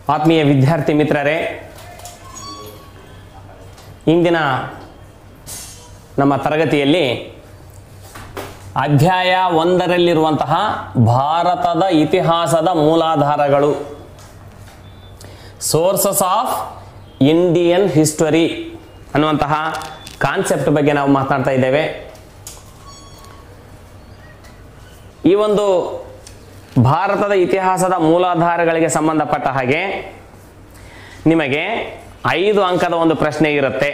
ಆತ್ಮೀಯ ವಿದ್ಯಾರ್ಥಿ ಮಿತ್ರರೇ ಇಂದಿನ ನಮ್ಮ ತರಗತಿಯಲ್ಲಿ ಅಧ್ಯಾಯ ಒಂದರಲ್ಲಿರುವಂತಹ ಭಾರತದ ಇತಿಹಾಸದ ಮೂಲಾಧಾರಗಳು ಸೋರ್ಸಸ್ ಆಫ್ ಇಂಡಿಯನ್ ಹಿಸ್ಟರಿ ಅನ್ನುವಂತಹ ಕಾನ್ಸೆಪ್ಟ್ ಬಗ್ಗೆ ನಾವು ಮಾತನಾಡ್ತಾ ಇದ್ದೇವೆ ಈ ಒಂದು ಭಾರತದ ಇತಿಹಾಸದ ಮೂಲಾಧಾರಗಳಿಗೆ ಸಂಬಂಧಪಟ್ಟ ಹಾಗೆ ನಿಮಗೆ ಐದು ಅಂಕದ ಒಂದು ಪ್ರಶ್ನೆ ಇರುತ್ತೆ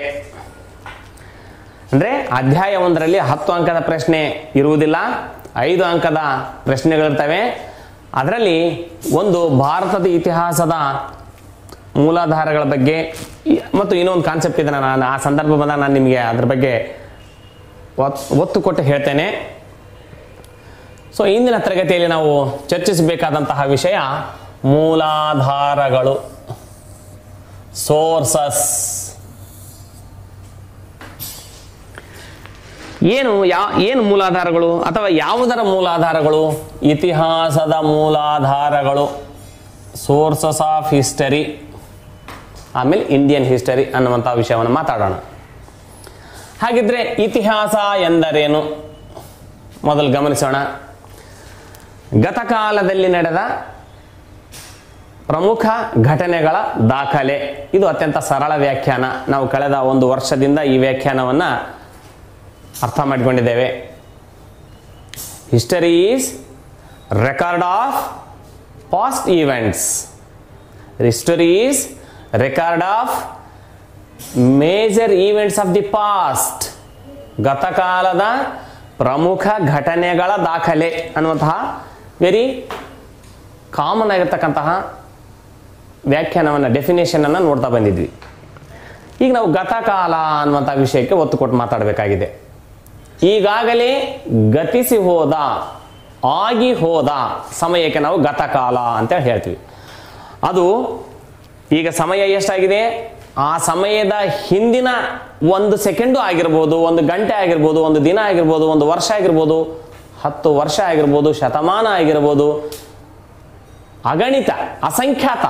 ಅಂದರೆ ಅಧ್ಯಾಯ ಒಂದರಲ್ಲಿ ಹತ್ತು ಅಂಕದ ಪ್ರಶ್ನೆ ಇರುವುದಿಲ್ಲ ಐದು ಅಂಕದ ಪ್ರಶ್ನೆಗಳಿರ್ತವೆ ಅದರಲ್ಲಿ ಒಂದು ಭಾರತದ ಇತಿಹಾಸದ ಮೂಲಾಧಾರಗಳ ಬಗ್ಗೆ ಈ- ಮತ್ತು ಇನ್ನೊಂದು ಕಾನ್ಸೆಪ್ಟ್ ಇದೆ ನಾನು ಆ ಸಂದರ್ಭ ಬಂದಾಗ ನಾನು ನಿಮಗೆ ಅದ್ರ ಬಗ್ಗೆ ಒತ್- ಒತ್ತು ಕೊಟ್ಟು ಹೇಳ್ತೇನೆ ಸೊ ಇಂದಿನ ತರಗತಿಯಲ್ಲಿ ನಾವು ಚರ್ಚಿಸಬೇಕಾದಂತಹ ವಿಷಯ ಮೂಲಾಧಾರಗಳು ಸೋರ್ಸಸ್ ಏನು ಯಾ ಏನು ಮೂಲಾಧಾರಗಳು ಅಥವಾ ಯಾವುದರ ಮೂಲಾಧಾರಗಳು ಇತಿಹಾಸದ ಮೂಲಾಧಾರಗಳು ಸೋರ್ಸಸ್ ಆಫ್ ಹಿಸ್ಟರಿ ಆಮೇಲೆ ಇಂಡಿಯನ್ ಹಿಸ್ಟರಿ ಅನ್ನುವಂಥ ವಿಷಯವನ್ನು ಮಾತಾಡೋಣ ಹಾಗಿದ್ರೆ ಇತಿಹಾಸ ಎಂದರೇನು ಮೊದಲು ಗಮನಿಸೋಣ ಗತಕಾಲದಲ್ಲಿ ನಡೆದ ಪ್ರಮುಖ ಘಟನೆಗಳ ದಾಖಲೆ ಇದು ಅತ್ಯಂತ ಸರಳ ವ್ಯಾಖ್ಯಾನ ನಾವು ಕಳೆದ ಒಂದು ವರ್ಷದಿಂದ ಈ ವ್ಯಾಖ್ಯಾನವನ್ನು ಅರ್ಥ ಮಾಡಿಕೊಂಡಿದ್ದೇವೆ history is record of past events history is record of major events of the past ಗತಕಾಲದ ಪ್ರಮುಖ ಘಟನೆಗಳ ದಾಖಲೆ ಅನ್ನುವಂತಹ ವೆರಿ ಕಾಮನ್ ಆಗಿರ್ತಕ್ಕಂತಹ ವ್ಯಾಖ್ಯಾನವನ್ನು ಡೆಫಿನೇಷನ್ ಅನ್ನು ನೋಡ್ತಾ ಬಂದಿದ್ವಿ ಈಗ ನಾವು ಗತಕಾಲ ಅನ್ನುವಂಥ ವಿಷಯಕ್ಕೆ ಒತ್ತು ಕೊಟ್ಟು ಮಾತಾಡಬೇಕಾಗಿದೆ ಈಗಾಗಲೇ ಗತಿಸಿ ಹೋದ ಆಗಿ ಹೋದ ಸಮಯಕ್ಕೆ ನಾವು ಗತಕಾಲ ಅಂತ ಹೇಳ್ತೀವಿ ಅದು ಈಗ ಸಮಯ ಎಷ್ಟಾಗಿದೆ ಆ ಸಮಯದ ಹಿಂದಿನ ಒಂದು ಸೆಕೆಂಡು ಆಗಿರ್ಬೋದು ಒಂದು ಗಂಟೆ ಆಗಿರ್ಬೋದು ಒಂದು ದಿನ ಆಗಿರ್ಬೋದು ಒಂದು ವರ್ಷ ಆಗಿರ್ಬೋದು ಹತ್ತು ವರ್ಷ ಆಗಿರ್ಬೋದು ಶತಮಾನ ಆಗಿರ್ಬೋದು ಅಗಣಿತ ಅಸಂಖ್ಯಾತ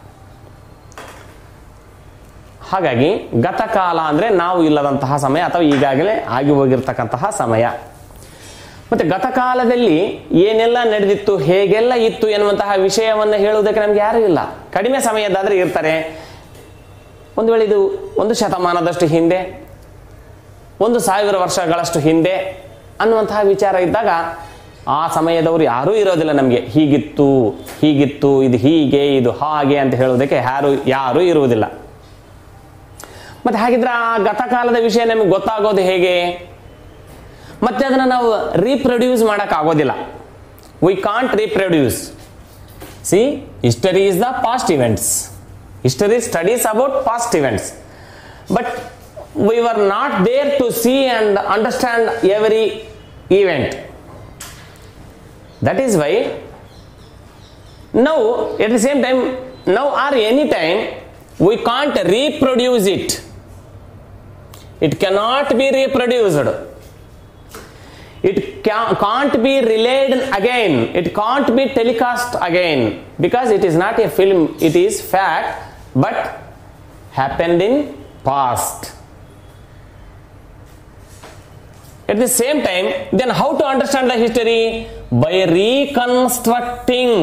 ಹಾಗಾಗಿ ಗತಕಾಲ ಅಂದರೆ ನಾವು ಇಲ್ಲದಂತಹ ಸಮಯ ಅಥವಾ ಈಗಾಗಲೇ ಆಗಿ ಹೋಗಿರ್ತಕ್ಕಂತಹ ಸಮಯ ಮತ್ತೆ ಗತಕಾಲದಲ್ಲಿ ಏನೆಲ್ಲ ನಡೆದಿತ್ತು ಹೇಗೆಲ್ಲ ಇತ್ತು ಎನ್ನುವಂತಹ ವಿಷಯವನ್ನು ಹೇಳುವುದಕ್ಕೆ ನಮ್ಗೆ ಯಾರೂ ಇಲ್ಲ ಕಡಿಮೆ ಸಮಯದಾದ್ರೆ ಇರ್ತಾರೆ ಒಂದು ವೇಳೆ ಇದು ಒಂದು ಶತಮಾನದಷ್ಟು ಹಿಂದೆ ಒಂದು ಸಾವಿರ ವರ್ಷಗಳಷ್ಟು ಹಿಂದೆ ಅನ್ನುವಂತಹ ವಿಚಾರ ಇದ್ದಾಗ ಆ ಸಮಯದವರು ಯಾರೂ ಇರೋದಿಲ್ಲ ನಮಗೆ ಹೀಗಿತ್ತು ಹೀಗಿತ್ತು ಇದು ಹೀಗೆ ಇದು ಹಾಗೆ ಅಂತ ಹೇಳೋದಕ್ಕೆ ಯಾರು ಯಾರೂ ಇರುವುದಿಲ್ಲ ಮತ್ತೆ ಹಾಗಿದ್ರೆ ಆ ಗತಕಾಲದ ವಿಷಯ ನಮಗೆ ಗೊತ್ತಾಗೋದು ಹೇಗೆ ಮತ್ತೆ ಅದನ್ನು ನಾವು ರೀಪ್ರೊಡ್ಯೂಸ್ ಮಾಡೋಕ್ಕಾಗೋದಿಲ್ಲ we can't reproduce see history is the past events history studies about past events but we were not there to see and understand every event that is why now at the same time now or any time we can't reproduce it it cannot be reproduced it ca- can't be relayed again it can't be telecast again because it is not a film it is fact but happened in past at the same time then how to understand the history by reconstructing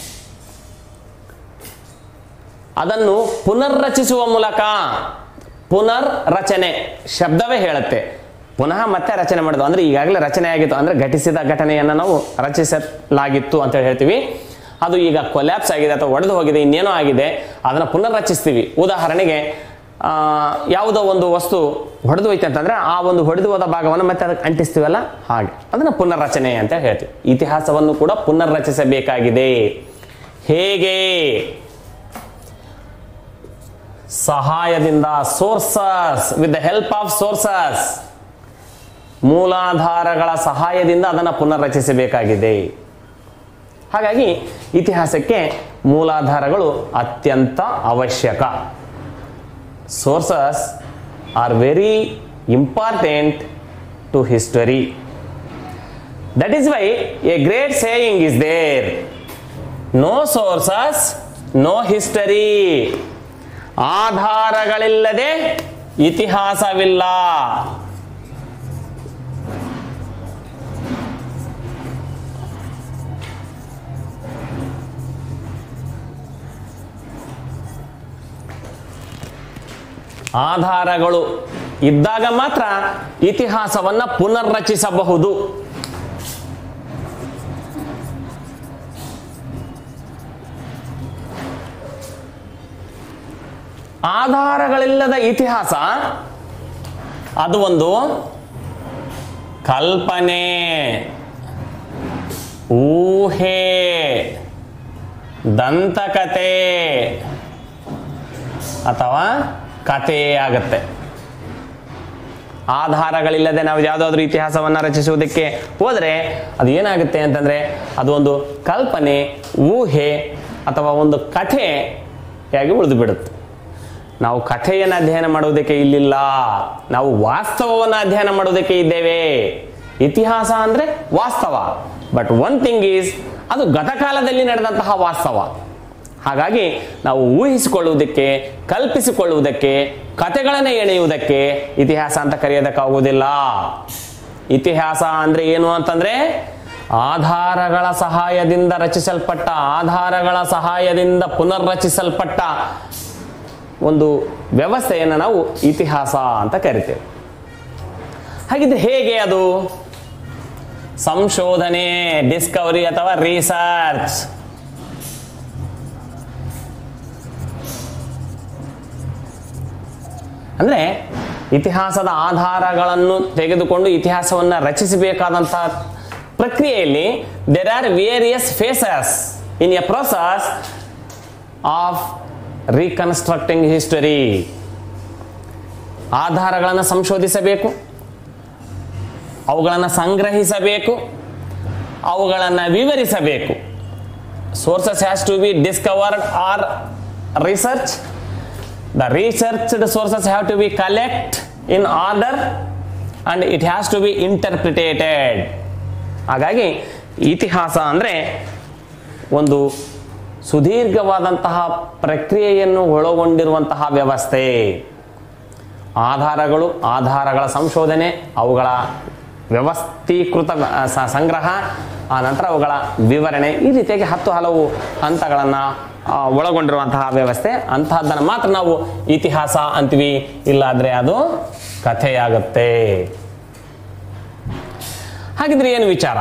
ಅದನ್ನು ಪುನರ್ರಚಿಸುವ ಮೂಲಕ ಪುನರ್ ರಚನೆ ಶಬ್ದವೇ ಹೇಳುತ್ತೆ ಪುನಃ ಮತ್ತೆ ರಚನೆ ಮಾಡೋದು ಅಂದ್ರೆ ಈಗಾಗಲೇ ರಚನೆ ಆಗಿತ್ತು ಅಂದ್ರೆ ಘಟಿಸಿದ ಘಟನೆಯನ್ನು ನಾವು ರಚಿಸಲಾಗಿತ್ತು ಅಂತ ಹೇಳ್ತೀವಿ ಅದು ಈಗ ಕೊಲ್ಯಾಪ್ಸ್ ಆಗಿದೆ ಅಥವಾ ಒಡೆದು ಹೋಗಿದೆ ಇನ್ನೇನೋ ಆಗಿದೆ ಅದನ್ನು ಪುನರ್ರಚಿಸ್ತೀವಿ ಉದಾಹರಣೆಗೆ ಆ, ಯಾವುದೋ ಒಂದು ವಸ್ತು ಹೊಡೆದು ಹೋಯ್ತು ಅಂತಂದ್ರೆ ಆ ಒಂದು ಹೊಡೆದು ಹೋದ ಭಾಗವನ್ನು ಮತ್ತೆ ಅದಕ್ಕೆ ಅಂಟಿಸ್ತೀವಲ್ಲ ಹಾಗೆ ಅದನ್ನು ಪುನರ್ರಚನೆ ಅಂತ ಹೇಳ್ತೀವಿ ಇತಿಹಾಸವನ್ನು ಕೂಡ ಪುನರ್ರಚಿಸಬೇಕಾಗಿದೆ ಹೇಗೆ ಸಹಾಯದಿಂದ sources with the help of sources ಮೂಲಾಧಾರಗಳ ಸಹಾಯದಿಂದ ಅದನ್ನು ಪುನರ್ರಚಿಸಬೇಕಾಗಿದೆ ಹಾಗಾಗಿ ಇತಿಹಾಸಕ್ಕೆ ಮೂಲಾಧಾರಗಳು ಅತ್ಯಂತ ಅವಶ್ಯಕ sources are very important to history that is why a great saying is there no sources no history ಆಧಾರಗಳಿಲ್ಲದೆ ಇತಿಹಾಸವಿಲ್ಲ ಆಧಾರಗಳು ಇದ್ದಾಗ ಮಾತ್ರ ಇತಿಹಾಸವನ್ನ ಪುನರ್ರಚಿಸಬಹುದು ಆಧಾರಗಳಿಲ್ಲದ ಇತಿಹಾಸ ಅದು ಒಂದು ಕಲ್ಪನೆ ಊಹೆ ದಂತಕತೆ ಅಥವಾ ಕಥೆ ಆಗತ್ತೆ ಆಧಾರಗಳಿಲ್ಲದೆ ನಾವು ಯಾವುದಾದ್ರೂ ಇತಿಹಾಸವನ್ನು ರಚಿಸುವುದಕ್ಕೆ ಹೋದರೆ ಅದು ಏನಾಗುತ್ತೆ ಅಂತಂದರೆ ಅದು ಒಂದು ಕಲ್ಪನೆ ಊಹೆ ಅಥವಾ ಒಂದು ಕಥೆಯಾಗಿ ಉಳಿದು ಬಿಡುತ್ತೆ ನಾವು ಕಥೆಯನ್ನು ಅಧ್ಯಯನ ಮಾಡುವುದಕ್ಕೆ ಇಲ್ಲಿಲ್ಲ ನಾವು ವಾಸ್ತವವನ್ನು ಅಧ್ಯಯನ ಮಾಡುವುದಕ್ಕೆ ಇದ್ದೇವೆ ಇತಿಹಾಸ ಅಂದರೆ ವಾಸ್ತವ ಬಟ್ ಒನ್ ಥಿಂಗ್ ಈಸ್ ಅದು ಗತಕಾಲದಲ್ಲಿ ನಡೆದಂತಹ ವಾಸ್ತವ ಹಾಗಾಗಿ ನಾವು ಊಹಿಸಿಕೊಳ್ಳುವುದಕ್ಕೆ ಕಲ್ಪಿಸಿಕೊಳ್ಳುವುದಕ್ಕೆ ಕಥೆಗಳನ್ನು ಎಳೆಯುವುದಕ್ಕೆ ಇತಿಹಾಸ ಅಂತ ಕರೆಯೋದಕ್ಕಾಗುವುದಿಲ್ಲ ಇತಿಹಾಸ ಅಂದ್ರೆ ಏನು ಅಂತಂದ್ರೆ ಆಧಾರಗಳ ಸಹಾಯದಿಂದ ರಚಿಸಲ್ಪಟ್ಟ ಆಧಾರಗಳ ಸಹಾಯದಿಂದ ಪುನರ್ರಚಿಸಲ್ಪಟ್ಟ ಒಂದು ವ್ಯವಸ್ಥೆಯನ್ನು ನಾವು ಇತಿಹಾಸ ಅಂತ ಕರಿತೇವೆ ಹಾಗಿದ್ರೆ ಹೇಗೆ ಅದು ಸಂಶೋಧನೆ ಡಿಸ್ಕವರಿ ಅಥವಾ ರಿಸರ್ಚ್ ಅಂದ್ರೆ ಇತಿಹಾಸದ ಆಧಾರಗಳನ್ನು ತೆಗೆದುಕೊಂಡು ಇತಿಹಾಸವನ್ನು ರಚಿಸಬೇಕಾದಂತಹ ಪ್ರಕ್ರಿಯೆಯಲ್ಲಿ there are various phases in a process of reconstructing history ಆಧಾರಗಳನ್ನು ಸಂಶೋಧಿಸಬೇಕು ಅವುಗಳನ್ನು ಸಂಗ್ರಹಿಸಬೇಕು ಅವುಗಳನ್ನು ವಿವರಿಸಬೇಕು sources has to be discovered or research the researched sources have to be collect in order and it has to be interpreted ಹಾಗಾಗಿ ಇತಿಹಾಸ ಅಂದರೆ ಒಂದು ಸುದೀರ್ಘವಾದಂತಹ ಪ್ರಕ್ರಿಯೆಯನ್ನು ಒಳಗೊಂಡಿರುವಂತಹ ವ್ಯವಸ್ಥೆ ಆಧಾರಗಳು ಆಧಾರಗಳ ಸಂಶೋಧನೆ ಅವುಗಳ ವ್ಯವಸ್ಥೀಕೃತ ಆ, ಸ- ಸಂಗ್ರಹ ಆ ನಂತರ ಅವುಗಳ ವಿವರಣೆ ಈ ರೀತಿಯಾಗಿ ಹತ್ತು ಹಲವು ಹಂತಗಳನ್ನು ಒಳಗೊಂಡಿರುವಂತಹ ವ್ಯವಸ್ಥೆ ಅಂತಹದ್ದನ್ನು ಮಾತ್ರ ನಾವು ಇತಿಹಾಸ ಅಂತೀವಿ ಇಲ್ಲಾದ್ರೆ ಅದು ಕಥೆಯಾಗುತ್ತೆ ಹಾಗಿದ್ರೆ ಏನು ವಿಚಾರ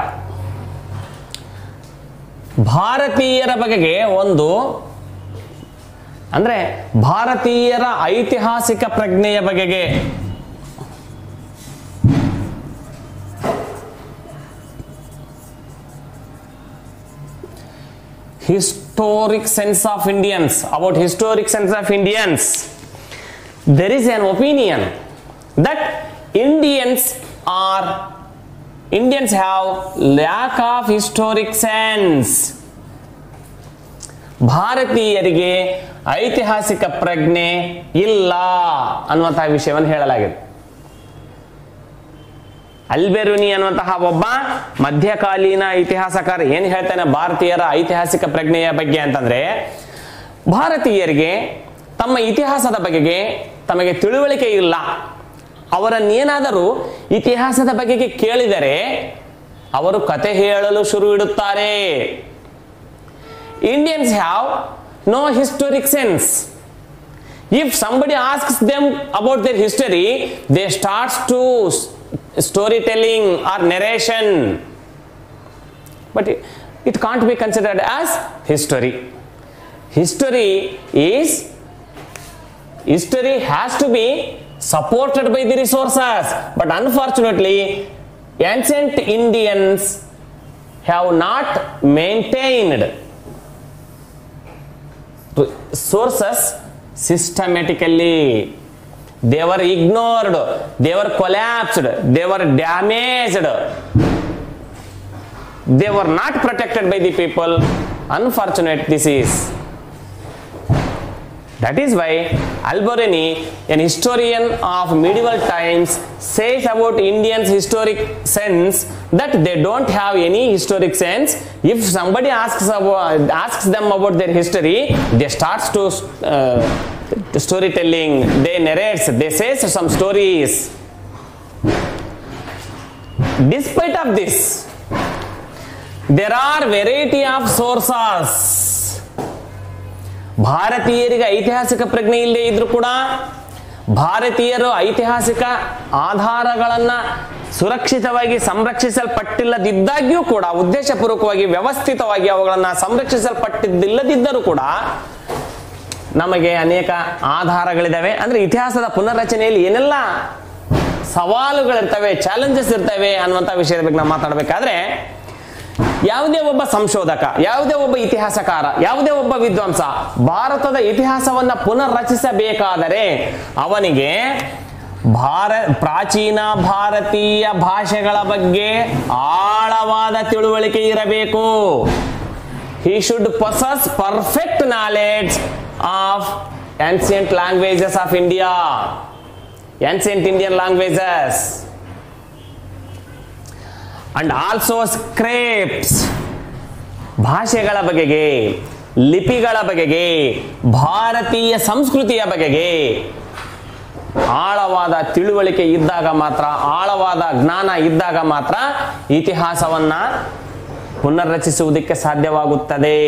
ಭಾರತೀಯರ ಬಗೆಗೆ ಒಂದು ಅಂದ್ರೆ ಭಾರತೀಯರ ಐತಿಹಾಸಿಕ ಪ್ರಜ್ಞೆಯ ಬಗೆಗೆ historic sense of Indians, about historic sense of Indians, there is an opinion that Indians are Indians have lack of historic sense. ಭಾರತೀಯರಿಗೆ ಐತಿಹಾಸಿಕ ಪ್ರಜ್ಞೆ ಇಲ್ಲ ಅನ್ನುವಂತಹ ವಿಷಯವನ್ನು ಹೇಳಲಾಗಿದೆ ಅಲ್ಬೆರುನಿ ಅನ್ನುವಂತಹ ಒಬ್ಬ ಮಧ್ಯಕಾಲೀನ ಇತಿಹಾಸಕಾರ ಏನು ಹೇಳ್ತಾನೆ ಭಾರತೀಯರ ಐತಿಹಾಸಿಕ ಪ್ರಜ್ಞೆಯ ಬಗ್ಗೆ ಅಂತಂದ್ರೆ ಭಾರತೀಯರಿಗೆ ತಮ್ಮ ಇತಿಹಾಸದ ಬಗೆಗೆ ತಮಗೆ ತಿಳುವಳಿಕೆ ಇಲ್ಲ ಅವರನ್ನೇನಾದರೂ ಇತಿಹಾಸದ ಬಗೆಗೆ ಕೇಳಿದರೆ ಅವರು ಕತೆ ಹೇಳಲು ಶುರು ಇಡುತ್ತಾರೆ Indians have no historic sense if somebody asks them about their history they starts to s- storytelling or narration but it, it can't be considered as history history is history has to be supported by the resources but unfortunately ancient indians have not maintained sources systematically they were ignored they were collapsed they were damaged they were not protected by the people unfortunate this is that is why Alberoni, an historian of medieval times, says about Indians' historic sense that they don't have any historic sense. if somebody asks about, asks them about their history they starts to uh, storytelling they narrates they says some stories despite of this there are variety of sources ಭಾರತೀಯರಿಗೆ ಐತಿಹಾಸಿಕ ಪ್ರಜ್ಞೆ ಇಲ್ಲದೆ ಇದ್ರೂ ಕೂಡ ಭಾರತೀಯರು ಐತಿಹಾಸಿಕ ಆಧಾರಗಳನ್ನ ಸುರಕ್ಷಿತವಾಗಿ ಸಂರಕ್ಷಿಸಲ್ಪಟ್ಟಿಲ್ಲದಿದ್ದಾಗ್ಯೂ ಕೂಡ ಉದ್ದೇಶಪೂರ್ವಕವಾಗಿ ವ್ಯವಸ್ಥಿತವಾಗಿ ಅವುಗಳನ್ನ ಸಂರಕ್ಷಿಸಲ್ಪಟ್ಟಿದ್ದಿಲ್ಲದಿದ್ದರೂ ಕೂಡ ನಮಗೆ ಅನೇಕ ಆಧಾರಗಳಿದಾವೆ ಅಂದ್ರೆ ಇತಿಹಾಸದ ಪುನರ್ರಚನೆಯಲ್ಲಿ ಏನೆಲ್ಲ ಸವಾಲುಗಳಿರ್ತವೆ ಚಾಲೆಂಜಸ್ ಇರ್ತವೆ ಅನ್ನುವಂಥ ವಿಷಯದ ಬಗ್ಗೆ ನಾವು ಮಾತಾಡಬೇಕಾದ್ರೆ ಯಾವುದೇ ಒಬ್ಬ ಸಂಶೋಧಕ ಯಾವುದೇ ಒಬ್ಬ ಇತಿಹಾಸಕಾರ ಯಾವುದೇ ಒಬ್ಬ ವಿದ್ವಾಂಸ ಭಾರತದ ಇತಿಹಾಸವನ್ನ ಪುನರ್ರಚಿಸಬೇಕಾದರೆ ಅವನಿಗೆ ಭಾರ ಪ್ರಾಚೀನ ಭಾರತೀಯ ಭಾಷೆಗಳ ಬಗ್ಗೆ ಆಳವಾದ ತಿಳುವಳಿಕೆ ಇರಬೇಕು he should possess perfect knowledge of ancient languages of India, ancient Indian languages, and also scripts. ಭಾಷೆಗಳ ಬಗೆಗೆ ಲಿಪಿಗಳ ಬಗೆಗೆ ಭಾರತೀಯ ಸಂಸ್ಕೃತಿಯ ಬಗೆಗೆ ಆಳವಾದ ತಿಳುವಳಿಕೆ ಇದ್ದಾಗ ಮಾತ್ರ ಆಳವಾದ ಜ್ಞಾನ ಇದ್ದಾಗ ಮಾತ್ರ ಇತಿಹಾಸವನ್ನ ಪುನರ್ರಚಿಸುವುದಕ್ಕೆ ಸಾಧ್ಯವಾಗುತ್ತದೆ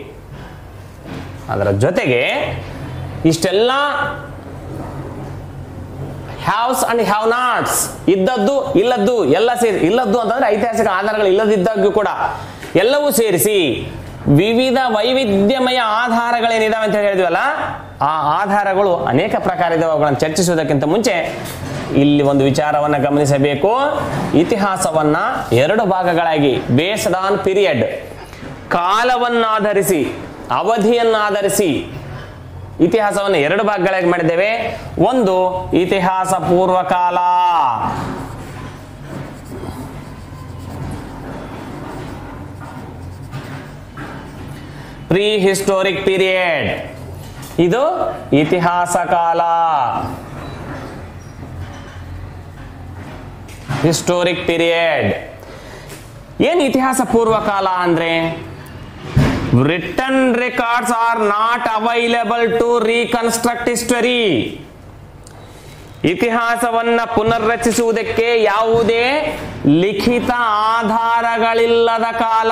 ಅದರ ಜೊತೆಗೆ ಇಷ್ಟೆಲ್ಲ ಹ್ಯಾವ್ಸ್ ಅಂಡ್ ಹ್ಯಾವ್ ನಾಟ್ಸ್ ಇದ್ದದ್ದು ಇಲ್ಲದ್ದು ಎಲ್ಲ ಸೇರಿ ಇಲ್ಲದ್ದು ಅಂತಂದ್ರೆ ಐತಿಹಾಸಿಕ ಆಧಾರಗಳು ಇಲ್ಲದಿದ್ದಾಗ್ಯೂ ಕೂಡ ಎಲ್ಲವೂ ಸೇರಿಸಿ ವಿವಿಧ ವೈವಿಧ್ಯಮಯ ಆಧಾರಗಳೇನಿದಾವೆ ಅಂತ ಹೇಳಿದ್ವಲ್ಲ ಆ ಆಧಾರಗಳು ಅನೇಕ ಪ್ರಕಾರ ಇದಾವೆ ಅವುಗಳನ್ನು ಚರ್ಚಿಸುವುದಕ್ಕಿಂತ ಮುಂಚೆ ಇಲ್ಲಿ ಒಂದು ವಿಚಾರವನ್ನ ಗಮನಿಸಬೇಕು ಇತಿಹಾಸವನ್ನ ಎರಡು ಭಾಗಗಳಾಗಿ ಬೇಸ್ಡ್ ಆನ್ ಪೀರಿಯಡ್ ಕಾಲವನ್ನಾಧರಿಸಿ ಅವಧಿಯನ್ನಾಧರಿಸಿ ಇತಿಹಾಸವನ್ನು ಎರಡು ಭಾಗಗಳಾಗಿ ಮಾಡಿದ್ದೇವೆ ಒಂದು ಇತಿಹಾಸ ಪೂರ್ವಕಾಲ ಪ್ರೀ ಹಿಸ್ಟೋರಿಕ್ ಪೀರಿಯಡ್ ಇದು ಇತಿಹಾಸ ಕಾಲ ಹಿಸ್ಟೋರಿಕ್ ಪೀರಿಯಡ್ ಏನ್ ಇತಿಹಾಸ ಪೂರ್ವಕಾಲ ಅಂದ್ರೆ written records are not available to reconstruct history ಇತಿಹಾಸವನ್ನ ಪುನರ್ರಚಿಸುವುದಕ್ಕೆ ಯಾವುದೇ ಲಿಖಿತ ಆಧಾರಗಳಿಲ್ಲದ ಕಾಲ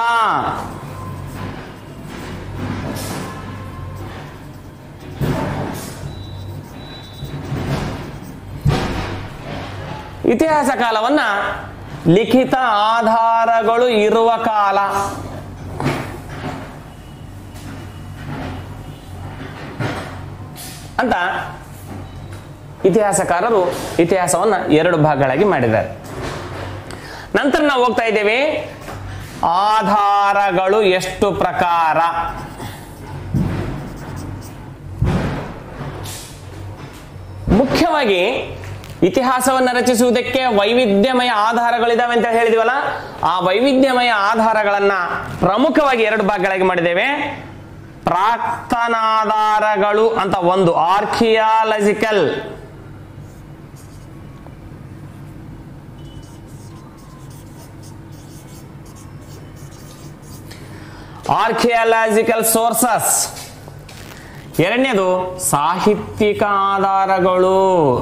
ಇತಿಹಾಸ ಕಾಲವನ್ನ ಲಿಖಿತ ಆಧಾರಗಳು ಇರುವ ಕಾಲ ಅಂತ ಇತಿಹಾಸಕಾರರು ಇತಿಹಾಸವನ್ನ ಎರಡು ಭಾಗಗಳಾಗಿ ಮಾಡಿದ್ದಾರೆ ನಂತರ ನಾವು ಹೋಗ್ತಾ ಇದ್ದೇವೆ ಆಧಾರಗಳು ಎಷ್ಟು ಪ್ರಕಾರ ಮುಖ್ಯವಾಗಿ ಇತಿಹಾಸವನ್ನು ರಚಿಸುವುದಕ್ಕೆ ವೈವಿಧ್ಯಮಯ ಆಧಾರಗಳಿದಾವೆ ಅಂತ ಹೇಳಿದಿವಲ್ಲ ಆ ವೈವಿಧ್ಯಮಯ ಆಧಾರಗಳನ್ನ ಪ್ರಮುಖವಾಗಿ ಎರಡು ಭಾಗಗಳಾಗಿ ಮಾಡಿದ್ದೇವೆ ಪ್ರಾಕ್ತನಾಧಾರಗಳು ಅಂತ ಒಂದು ಆರ್ಕಿಯಾಲಜಿಕಲ್ ಆರ್ಕಿಯಾಲಜಿಕಲ್ ಸೋರ್ಸಸ್ ಎರಡನೇದು ಸಾಹಿತ್ಯಿಕ ಆಧಾರಗಳು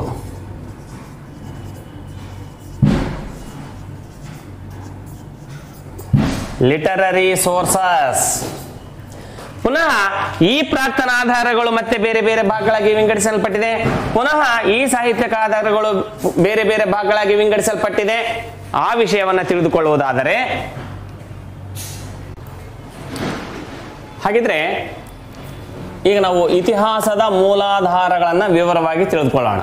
ಲಿಟರರಿ ಸೋರ್ಸಸ್ ಪುನಃ ಈ ಪ್ರಾಕ್ತನ ಆಧಾರಗಳು ಮತ್ತೆ ಬೇರೆ ಬೇರೆ ಭಾಗಗಳಾಗಿ ವಿಂಗಡಿಸಲ್ಪಟ್ಟಿದೆ ಪುನಃ ಈ ಸಾಹಿತ್ಯಕ ಆಧಾರಗಳು ಬೇರೆ ಬೇರೆ ಭಾಗಗಳಾಗಿ ವಿಂಗಡಿಸಲ್ಪಟ್ಟಿದೆ ಆ ವಿಷಯವನ್ನ ತಿಳಿದುಕೊಳ್ಳುವುದಾದರೆ ಹಾಗಿದ್ರೆ ಈಗ ನಾವು ಇತಿಹಾಸದ ಮೂಲಾಧಾರಗಳನ್ನು ವಿವರವಾಗಿ ತಿಳಿದುಕೊಳ್ಳೋಣ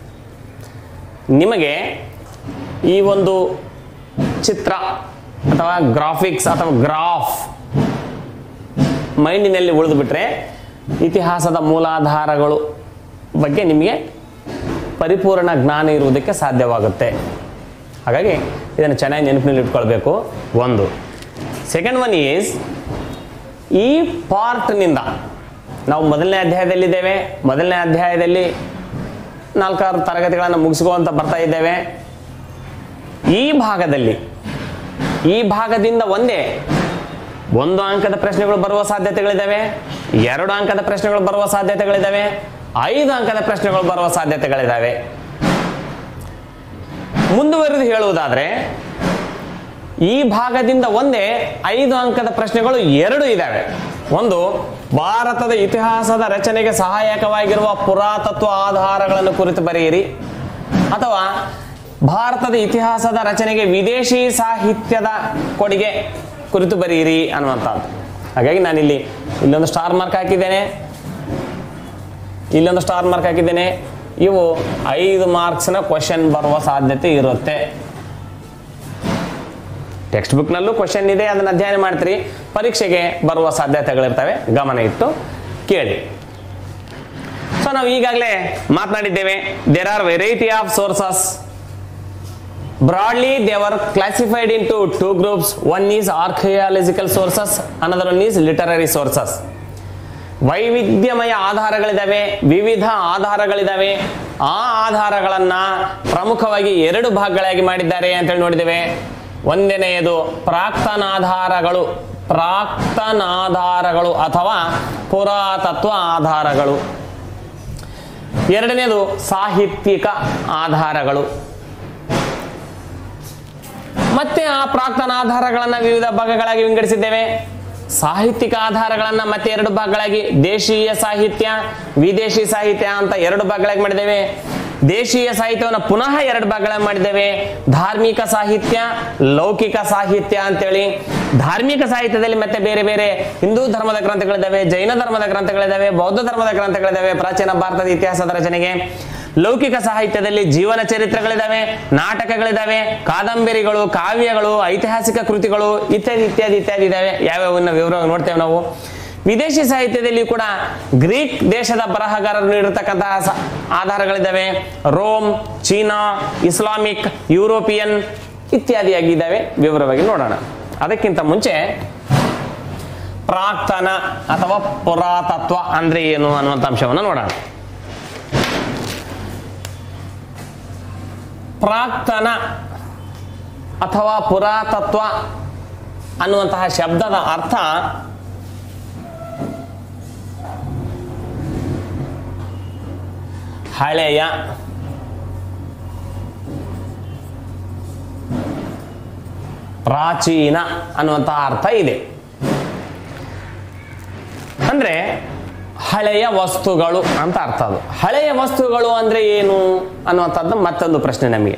ನಿಮಗೆ ಈ ಒಂದು ಚಿತ್ರ ಅಥವಾ ಗ್ರಾಫಿಕ್ಸ್ ಅಥವಾ ಗ್ರಾಫ್ ಮೈಂಡಿನಲ್ಲಿ ಉಳಿದು ಬಿಟ್ರೆ ಇತಿಹಾಸದ ಮೂಲಾಧಾರಗಳು ಬಗ್ಗೆ ನಿಮಗೆ ಪರಿಪೂರ್ಣ ಜ್ಞಾನ ಇರುವುದಕ್ಕೆ ಸಾಧ್ಯವಾಗುತ್ತೆ ಹಾಗಾಗಿ ಇದನ್ನು ಚೆನ್ನಾಗಿ ನೆನಪಿನಲ್ಲಿ ಇಟ್ಕೊಳ್ಬೇಕು ಒಂದು ಸೆಕೆಂಡ್ ಒನ್ ಈಸ್ ಈ ಪಾರ್ಟ್ನಿಂದ ನಾವು ಮೊದಲನೇ ಅಧ್ಯಾಯದಲ್ಲಿದ್ದೇವೆ ಮೊದಲನೇ ಅಧ್ಯಾಯದಲ್ಲಿ ನಾಲ್ಕಾರು ತರಗತಿಗಳನ್ನು ಮುಗಿಸ್ಕೊಂತ ಬರ್ತಾ ಇದ್ದೇವೆ ಈ ಭಾಗದಲ್ಲಿ ಈ ಭಾಗದಿಂದ ಒಂದೇ ಒಂದು ಅಂಕದ ಪ್ರಶ್ನೆಗಳು ಬರುವ ಸಾಧ್ಯತೆಗಳಿದ್ದಾವೆ ಎರಡು ಅಂಕದ ಪ್ರಶ್ನೆಗಳು ಬರುವ ಸಾಧ್ಯತೆಗಳಿದ್ದಾವೆ ಐದು ಅಂಕದ ಪ್ರಶ್ನೆಗಳು ಬರುವ ಸಾಧ್ಯತೆಗಳಿದ್ದಾವೆ ಮುಂದುವರೆದು ಹೇಳುವುದಾದ್ರೆ ಈ ಭಾಗದಿಂದ ಒಂದೇ ಐದು ಅಂಕದ ಪ್ರಶ್ನೆಗಳು ಎರಡು ಇದ್ದಾವೆ ಒಂದು ಭಾರತದ ಇತಿಹಾಸದ ರಚನೆಗೆ ಸಹಾಯಕವಾಗಿರುವ ಪುರಾತತ್ವ ಆಧಾರಗಳನ್ನು ಕುರಿತು ಬರೆಯಿರಿ ಅಥವಾ ಭಾರತದ ಇತಿಹಾಸದ ರಚನೆಗೆ ವಿದೇಶಿ ಸಾಹಿತ್ಯದ ಕೊಡುಗೆ ಕುರಿತು ಬರೆಯಿರಿ ಅನ್ನುವಂಥದ್ದು ಹಾಗಾಗಿ ನಾನಿಲ್ಲಿ ಇಲ್ಲೊಂದು ಸ್ಟಾರ್ ಮಾರ್ಕ್ ಹಾಕಿದ್ದೇನೆ ಇಲ್ಲೊಂದು ಸ್ಟಾರ್ ಮಾರ್ಕ್ ಹಾಕಿದ್ದೇನೆ ಇವು ಐದು ಮಾರ್ಕ್ಸ್ನ ಕ್ವಶನ್ ಬರುವ ಸಾಧ್ಯತೆ ಇರುತ್ತೆ ಟೆಕ್ಸ್ಟ್ ಬುಕ್ನಲ್ಲೂ ಕ್ವಶನ್ ಇದೆ ಅದನ್ನು ಅಧ್ಯಯನ ಮಾಡ್ತೀರಿ ಪರೀಕ್ಷೆಗೆ ಬರುವ ಸಾಧ್ಯತೆಗಳಿರ್ತವೆ ಗಮನ ಇಟ್ಟು ಕೇಳಿ ಸೊ ನಾವು ಈಗಾಗಲೇ ಮಾತನಾಡಿದ್ದೇವೆ there are variety of sources broadly they are classified in to two groups one is archaeological sources another one is literary sources ವೈವಿಧ್ಯಮಯ ಆಧಾರಗಳಿದಾವೆ ವಿವಿಧ ಆಧಾರಗಳಿದಾವೆ ಆ ಆಧಾರಗಳನ್ನ ಪ್ರಮುಖವಾಗಿ ಎರಡು ಭಾಗಗಳಾಗಿ ಮಾಡಿದ್ದಾರೆ ಅಂತೇಳಿ ನೋಡಿದ್ದೇವೆ ಒಂದನೆಯದು ಪ್ರಾಕ್ತನಾಧಾರಗಳು ಪ್ರಾಕ್ತನಾಧಾರಗಳು ಅಥವಾ ಪುರಾತತ್ವ ಆಧಾರಗಳು ಎರಡನೇದು ಸಾಹಿತ್ಯಿಕ ಆಧಾರಗಳು ಮತ್ತೆ ಆ ಪ್ರಾಕ್ತನ ಆಧಾರಗಳನ್ನ ವಿವಿಧ ಭಾಗಗಳಾಗಿ ವಿಂಗಡಿಸಿದ್ದೇವೆ ಸಾಹಿತ್ಯಿಕ ಆಧಾರಗಳನ್ನ ಮತ್ತೆ ಎರಡು ಭಾಗಗಳಾಗಿ ದೇಶೀಯ ಸಾಹಿತ್ಯ ವಿದೇಶಿ ಸಾಹಿತ್ಯ ಅಂತ ಎರಡು ಭಾಗಗಳಾಗಿ ಮಾಡಿದ್ದೇವೆ ದೇಶೀಯ ಸಾಹಿತ್ಯವನ್ನು ಪುನಃ ಎರಡು ಭಾಗಗಳಾಗಿ ಮಾಡಿದ್ದೇವೆ ಧಾರ್ಮಿಕ ಸಾಹಿತ್ಯ ಲೌಕಿಕ ಸಾಹಿತ್ಯ ಅಂತೇಳಿ ಧಾರ್ಮಿಕ ಸಾಹಿತ್ಯದಲ್ಲಿ ಮತ್ತೆ ಬೇರೆ ಬೇರೆ ಹಿಂದೂ ಧರ್ಮದ ಗ್ರಂಥಗಳಿದ್ದಾವೆ ಜೈನ ಧರ್ಮದ ಗ್ರಂಥಗಳಿದ್ದಾವೆ ಬೌದ್ಧ ಧರ್ಮದ ಗ್ರಂಥಗಳಿದ್ದಾವೆ ಪ್ರಾಚೀನ ಭಾರತದ ಇತಿಹಾಸದ ರಚನೆಗೆ ಲೌಕಿಕ ಸಾಹಿತ್ಯದಲ್ಲಿ ಜೀವನ ಚರಿತ್ರೆಗಳಿದಾವೆ ನಾಟಕಗಳಿದಾವೆ ಕಾದಂಬರಿಗಳು ಕಾವ್ಯಗಳು ಐತಿಹಾಸಿಕ ಕೃತಿಗಳು ಇತ್ಯಾದಿ ಇತ್ಯಾದಿ ಇತ್ಯಾದಿ ಇದಾವೆ ಯಾವ್ಯಾವನ್ನ ವಿವರವಾಗಿ ನೋಡ್ತೇವೆ ನಾವು ವಿದೇಶಿ ಸಾಹಿತ್ಯದಲ್ಲಿ ಕೂಡ ಗ್ರೀಕ್ ದೇಶದ ಬರಹಗಾರರು ನೀಡಿರ್ತಕ್ಕಂತಹ ಸ- ಆಧಾರಗಳಿದ್ದಾವೆ ರೋಮ್ ಚೀನಾ ಇಸ್ಲಾಮಿಕ್ ಯುರೋಪಿಯನ್ ಇತ್ಯಾದಿಯಾಗಿ ಇದ್ದಾವೆ ವಿವರವಾಗಿ ನೋಡೋಣ ಅದಕ್ಕಿಂತ ಮುಂಚೆ ಪ್ರಾಕ್ತನ ಅಥವಾ ಪುರಾತತ್ವ ಅಂದ್ರೆ ಏನು ಅನ್ನುವಂಥ ಅಂಶವನ್ನು ನೋಡೋಣ ಪ್ರಾಕ್ತನ ಅಥವಾ ಪುರಾತತ್ವ ಅನ್ನುವಂತಹ ಶಬ್ದದ ಅರ್ಥ ಹಳೆಯ ಪ್ರಾಚೀನ ಅನ್ನುವಂತಹ ಅರ್ಥ ಇದೆ ಅಂದ್ರೆ ಹಳೆಯ ವಸ್ತುಗಳು ಅಂತ ಅರ್ಥ ಅದು ಹಳೆಯ ವಸ್ತುಗಳು ಅಂದ್ರೆ ಏನು ಅನ್ನುವಂಥದ್ದು ಮತ್ತೊಂದು ಪ್ರಶ್ನೆ ನಮಗೆ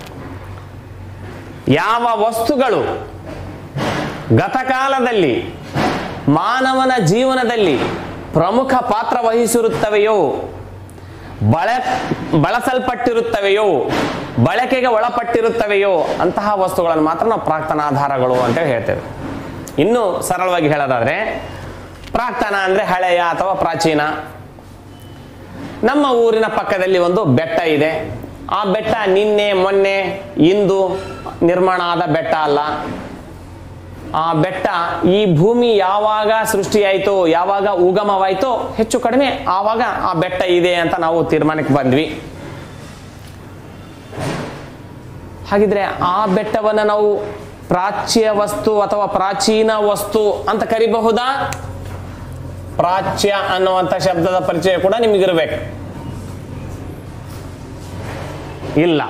ಯಾವ ವಸ್ತುಗಳು ಗತಕಾಲದಲ್ಲಿ ಮಾನವನ ಜೀವನದಲ್ಲಿ ಪ್ರಮುಖ ಪಾತ್ರ ವಹಿಸಿರುತ್ತವೆಯೋ ಬಳ ಬಳಸಲ್ಪಟ್ಟಿರುತ್ತವೆಯೋ ಬಳಕೆಗೆ ಒಳಪಟ್ಟಿರುತ್ತವೆಯೋ ಅಂತಹ ವಸ್ತುಗಳನ್ನು ಮಾತ್ರ ನಾವು ಪ್ರಾಕ್ತನಾಧಾರಗಳು ಅಂತ ಹೇಳ್ತೇವೆ ಇನ್ನು ಸರಳವಾಗಿ ಹೇಳೋದಾದ್ರೆ ಪ್ರಾಕ್ತನ ಅಂದ್ರೆ ಹಳೆಯ ಅಥವಾ ಪ್ರಾಚೀನ ನಮ್ಮ ಊರಿನ ಪಕ್ಕದಲ್ಲಿ ಒಂದು ಬೆಟ್ಟ ಇದೆ ಆ ಬೆಟ್ಟ ನಿನ್ನೆ ಮೊನ್ನೆ ಇಂದು ನಿರ್ಮಾಣ ಆದ ಬೆಟ್ಟ ಅಲ್ಲ ಆ ಬೆಟ್ಟ ಈ ಭೂಮಿ ಯಾವಾಗ ಸೃಷ್ಟಿಯಾಯಿತೋ ಯಾವಾಗ ಉಗಮವಾಯಿತೋ ಹೆಚ್ಚು ಕಡಿಮೆ ಆವಾಗ ಆ ಬೆಟ್ಟ ಇದೆ ಅಂತ ನಾವು ತೀರ್ಮಾನಕ್ಕೆ ಬಂದ್ವಿ ಹಾಗಿದ್ರೆ ಆ ಬೆಟ್ಟವನ್ನು ನಾವು ಪ್ರಾಚ್ಯ ವಸ್ತು ಅಥವಾ ಪ್ರಾಚೀನ ವಸ್ತು ಅಂತ ಕರಿಬಹುದಾ ಪ್ರಾಚ್ಯ ಅನ್ನುವಂಥ ಶಬ್ದದ ಪರಿಚಯ ಕೂಡ ನಿಮಗಿರ್ಬೇಕು ಇಲ್ಲ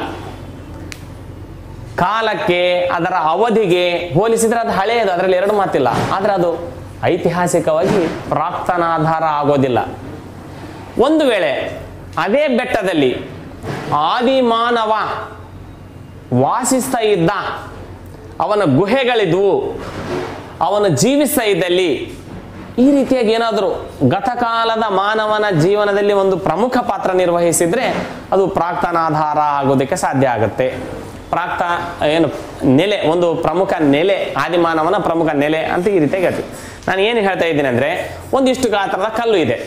ಕಾಲಕ್ಕೆ ಅದರ ಅವಧಿಗೆ ಹೋಲಿಸಿದ್ರೆ ಅದು ಹಳೆಯದು ಅದರಲ್ಲಿ ಎರಡು ಮಾತಿಲ್ಲ ಆದರೆ ಅದು ಐತಿಹಾಸಿಕವಾಗಿ ಪ್ರಾಕ್ತನಾಧಾರ ಆಗೋದಿಲ್ಲ ಒಂದು ವೇಳೆ ಅದೇ ಬೆಟ್ಟದಲ್ಲಿ ಆದಿಮಾನವ ವಾಸಿಸ್ತಾ ಇದ್ದ ಅವನ ಗುಹೆಗಳಿದ್ವು ಅವನು ಜೀವಿಸ್ತಾ ಇದ್ದಲ್ಲಿ ಈ ರೀತಿಯಾಗಿ ಏನಾದರೂ ಗತಕಾಲದ ಮಾನವನ ಜೀವನದಲ್ಲಿ ಒಂದು ಪ್ರಮುಖ ಪಾತ್ರ ನಿರ್ವಹಿಸಿದ್ರೆ ಅದು ಪ್ರಾಕ್ತನಾಧಾರ ಆಗೋದಕ್ಕೆ ಸಾಧ್ಯ ಆಗುತ್ತೆ ಪ್ರಾಕ್ತ ಏನು ನೆಲೆ ಒಂದು ಪ್ರಮುಖ ನೆಲೆ ಆದಿಮಾನವನ ಪ್ರಮುಖ ನೆಲೆ ಅಂತ ಈ ರೀತಿಯಾಗಿ ಹೇಳ್ತೀವಿ ನಾನು ಏನು ಹೇಳ್ತಾ ಇದ್ದೀನಿ ಅಂದರೆ ಒಂದಿಷ್ಟು ಗಾತ್ರದ ಕಲ್ಲು ಇದೆ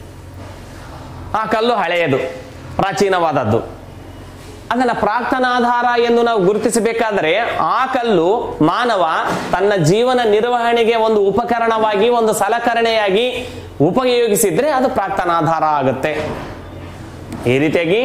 ಆ ಕಲ್ಲು ಹಳೆಯದು ಪ್ರಾಚೀನವಾದದ್ದು ಅದನ್ನ ಪ್ರಾಕ್ತನಾಧಾರ ಎಂದು ನಾವು ಗುರುತಿಸಬೇಕಾದರೆ ಆ ಕಲ್ಲು ಮಾನವ ತನ್ನ ಜೀವನ ನಿರ್ವಹಣೆಗೆ ಒಂದು ಉಪಕರಣವಾಗಿ ಒಂದು ಸಲಕರಣೆಯಾಗಿ ಉಪಯೋಗಿಸಿದ್ರೆ ಅದು ಪ್ರಾಕ್ತನಾಧಾರ ಆಗುತ್ತೆ ಈ ರೀತಿಯಾಗಿ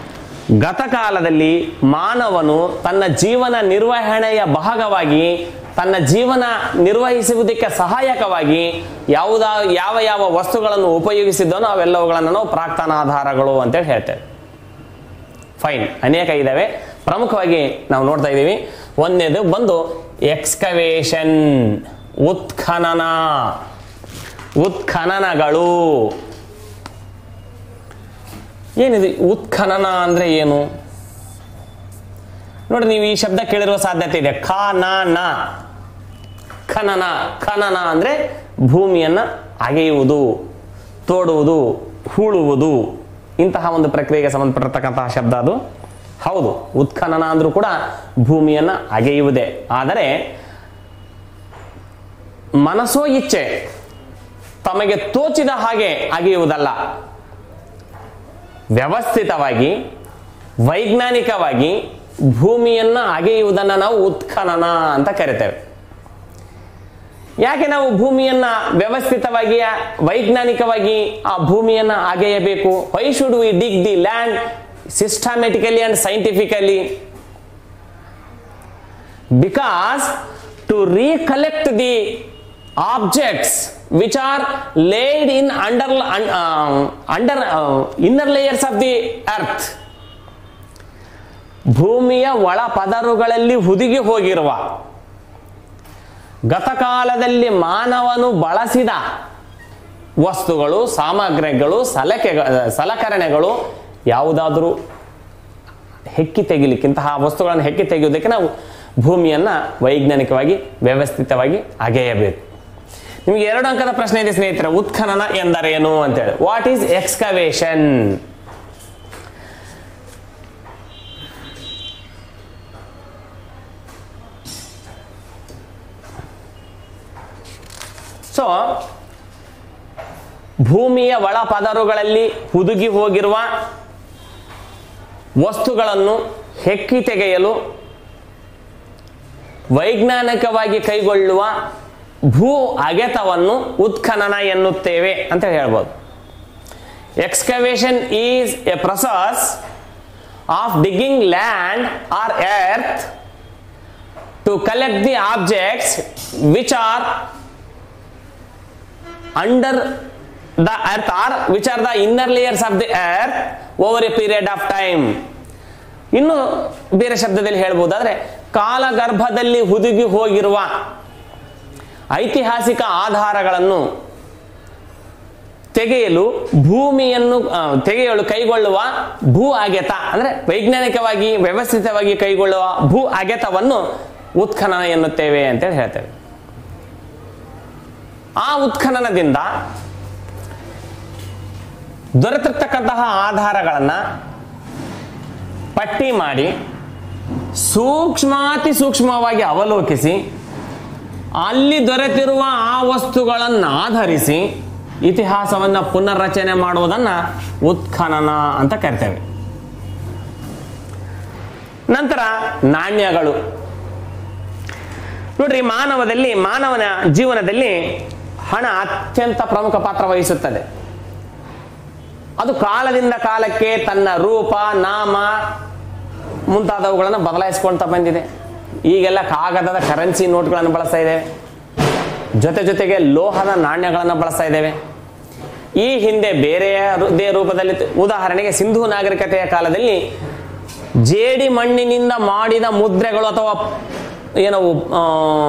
ಗತಕಾಲದಲ್ಲಿ ಮಾನವನು ತನ್ನ ಜೀವನ ನಿರ್ವಹಣೆಯ ಭಾಗವಾಗಿ ತನ್ನ ಜೀವನ ನಿರ್ವಹಿಸುವುದಕ್ಕೆ ಸಹಾಯಕವಾಗಿ ಯಾವುದ ಯಾವ ಯಾವ ವಸ್ತುಗಳನ್ನು ಉಪಯೋಗಿಸಿದ್ದನೋ ಅವೆಲ್ಲವುಗಳನ್ನು ನಾವು ಪ್ರಾಕ್ತನಾಧಾರಗಳು ಅಂತೇಳಿ ಹೇಳ್ತೇವೆ ಫೈನ್ ಅನೇಕ ಇದ್ದಾವೆ ಪ್ರಮುಖವಾಗಿ ನಾವು ನೋಡ್ತಾ ಇದ್ದೀವಿ ಒಂದನೇದು ಬಂದು ಎಕ್ಸ್ಕವೇಷನ್ ಉತ್ಖನನ ಉತ್ಖನನಗಳು ಏನಿದೆ ಉತ್ಖನನ ಅಂದ್ರೆ ಏನು ನೋಡಿ ನೀವು ಈ ಶಬ್ದ ಕೇಳಿರುವ ಸಾಧ್ಯತೆ ಇದೆ ಖ ನ ನ ಖನನ ಖನನ ಅಂದ್ರೆ ಭೂಮಿಯನ್ನ ಅಗೆಯುವುದು ತೋಡುವುದು ಹೂಳುವುದು ಇಂತಹ ಒಂದು ಪ್ರಕ್ರಿಯೆಗೆ ಸಂಬಂಧಪಟ್ಟಿರ್ತಕ್ಕಂತಹ ಶಬ್ದ ಅದು ಹೌದು ಉತ್ಖನನ ಅಂದ್ರೂ ಕೂಡ ಭೂಮಿಯನ್ನ ಅಗೆಯುವುದೇ ಆದರೆ ಮನಸ್ಸೋ ಇಚ್ಛೆ ತಮಗೆ ತೋಚಿದ ಹಾಗೆ ಅಗೆಯುವುದಲ್ಲ ವ್ಯವಸ್ಥಿತವಾಗಿ ವೈಜ್ಞಾನಿಕವಾಗಿ ಭೂಮಿಯನ್ನ ಅಗೆಯುವುದನ್ನು ನಾವು ಉತ್ಖನನ ಅಂತ ಕರಿತೇವೆ ಯಾಕೆ ನಾವು ಭೂಮಿಯನ್ನ ವ್ಯವಸ್ಥಿತವಾಗಿ ವೈಜ್ಞಾನಿಕವಾಗಿ ಆ ಭೂಮಿಯನ್ನ ಅಗೆಯಬೇಕು why should we dig the land systematically and scientifically because to recollect the objects which are laid in under under inner layers of the earth ಭೂಮಿಯ ಒಳ ಪದರುಗಳಲ್ಲಿ ಹುದುಗಿ ಹೋಗಿರುವ ಗತಕಾಲದಲ್ಲಿ ಮಾನವನು ಬಳಸಿದ ವಸ್ತುಗಳು ಸಾಮಗ್ರಿಗಳು ಸಲಕೆ ಸಲಕರಣೆಗಳು ಯಾವುದಾದರೂ ಹೆಕ್ಕಿ ತೆಗಿಲಿಕ್ಕೆ ಇಂತಹ ವಸ್ತುಗಳನ್ನು ಹೆಕ್ಕಿ ತೆಗೆಯುವುದಕ್ಕೆ ನಾವು ಭೂಮಿಯನ್ನ ವೈಜ್ಞಾನಿಕವಾಗಿ ವ್ಯವಸ್ಥಿತವಾಗಿ ಅಗೆಯಬೇಕು ನಿಮಗೆ ಎರಡು ಅಂಕದ ಪ್ರಶ್ನೆ ಇದೆ ಸ್ನೇಹಿತರೆ ಉತ್ಖನನ ಎಂದರೇನು ಅಂತೇಳಿ ವಾಟ್ ಈಸ್ ಎಕ್ಸ್ಕವೇಷನ್ ಸೊ ಭೂಮಿಯ ಒಳ ಪದರುಗಳಲ್ಲಿ ಹುದುಗಿ ಹೋಗಿರುವ ವಸ್ತುಗಳನ್ನು ಹೆಕ್ಕಿ ತೆಗೆಯಲು ವೈಜ್ಞಾನಿಕವಾಗಿ ಕೈಗೊಳ್ಳುವ ಭೂ ಅಗೆತವನ್ನು ಉತ್ಖನನ ಎನ್ನುತ್ತೇವೆ ಅಂತ ಹೇಳ್ಬೋದು excavation is a process of digging land or earth to collect the objects which are under the earth or which are the inner layers of the earth over a period of time ಇನ್ನು ಬೇರೆ ಶಬ್ದದಲ್ಲಿ ಹೇಳ್ಬೋದಾದ್ರೆ ಕಾಲಗರ್ಭದಲ್ಲಿ ಹುದುಗಿ ಹೋಗಿರುವ ಐತಿಹಾಸಿಕ ಆಧಾರಗಳನ್ನು ತೆಗೆಯಲು ಭೂಮಿಯನ್ನು ಆ, ತೆಗೆಯಲು ಕೈಗೊಳ್ಳುವ ಭೂ ಅಗೆತ ಅಂದ್ರೆ ವೈಜ್ಞಾನಿಕವಾಗಿ ವ್ಯವಸ್ಥಿತವಾಗಿ ಕೈಗೊಳ್ಳುವ ಭೂ ಅಗೆತವನ್ನು ಉತ್ಖನನ ಎನ್ನುತ್ತೇವೆ ಅಂತೇಳಿ ಹೇಳ್ತೇವೆ ಆ ಉತ್ಖನನದಿಂದ ದೊರೆತಿರ್ತಕ್ಕಂತಹ ಆಧಾರಗಳನ್ನ ಪಟ್ಟಿ ಮಾಡಿ ಸೂಕ್ಷ್ಮಾತಿ ಸೂಕ್ಷ್ಮವಾಗಿ ಅವಲೋಕಿಸಿ ಅಲ್ಲಿ ದೊರೆತಿರುವ ಆ ವಸ್ತುಗಳನ್ನು ಆಧರಿಸಿ ಇತಿಹಾಸವನ್ನ ಪುನರ್ರಚನೆ ಮಾಡುವುದನ್ನ ಉತ್ಖನನ ಅಂತ ಕರಿತೇವೆ ನಂತರ ನಾಣ್ಯಗಳು ನೋಡ್ರಿ ಮಾನವದಲ್ಲಿ ಮಾನವನ ಜೀವನದಲ್ಲಿ ಹಣ ಅತ್ಯಂತ ಪ್ರಮುಖ ಪಾತ್ರ ವಹಿಸುತ್ತದೆ ಅದು ಕಾಲದಿಂದ ಕಾಲಕ್ಕೆ ತನ್ನ ರೂಪ ನಾಮ ಮುಂತಾದವುಗಳನ್ನು ಬದಲಾಯಿಸ್ಕೊಳ್ತಾ ಬಂದಿದೆ ಈಗೆಲ್ಲ ಕಾಗದದ ಕರೆನ್ಸಿ ನೋಟ್ಗಳನ್ನು ಬಳಸ್ತಾ ಇದ್ದೇವೆ ಜೊತೆ ಜೊತೆಗೆ ಲೋಹದ ನಾಣ್ಯಗಳನ್ನು ಬಳಸ್ತಾ ಇದ್ದೇವೆ ಈ ಹಿಂದೆ ಬೇರೆಯದೇ ರೂಪದಲ್ಲಿ ಉದಾಹರಣೆಗೆ ಸಿಂಧು ನಾಗರಿಕತೆಯ ಕಾಲದಲ್ಲಿ ಜೇಡಿ ಮಣ್ಣಿನಿಂದ ಮಾಡಿದ ಮುದ್ರೆಗಳು ಅಥವಾ ಏನವು ಆ,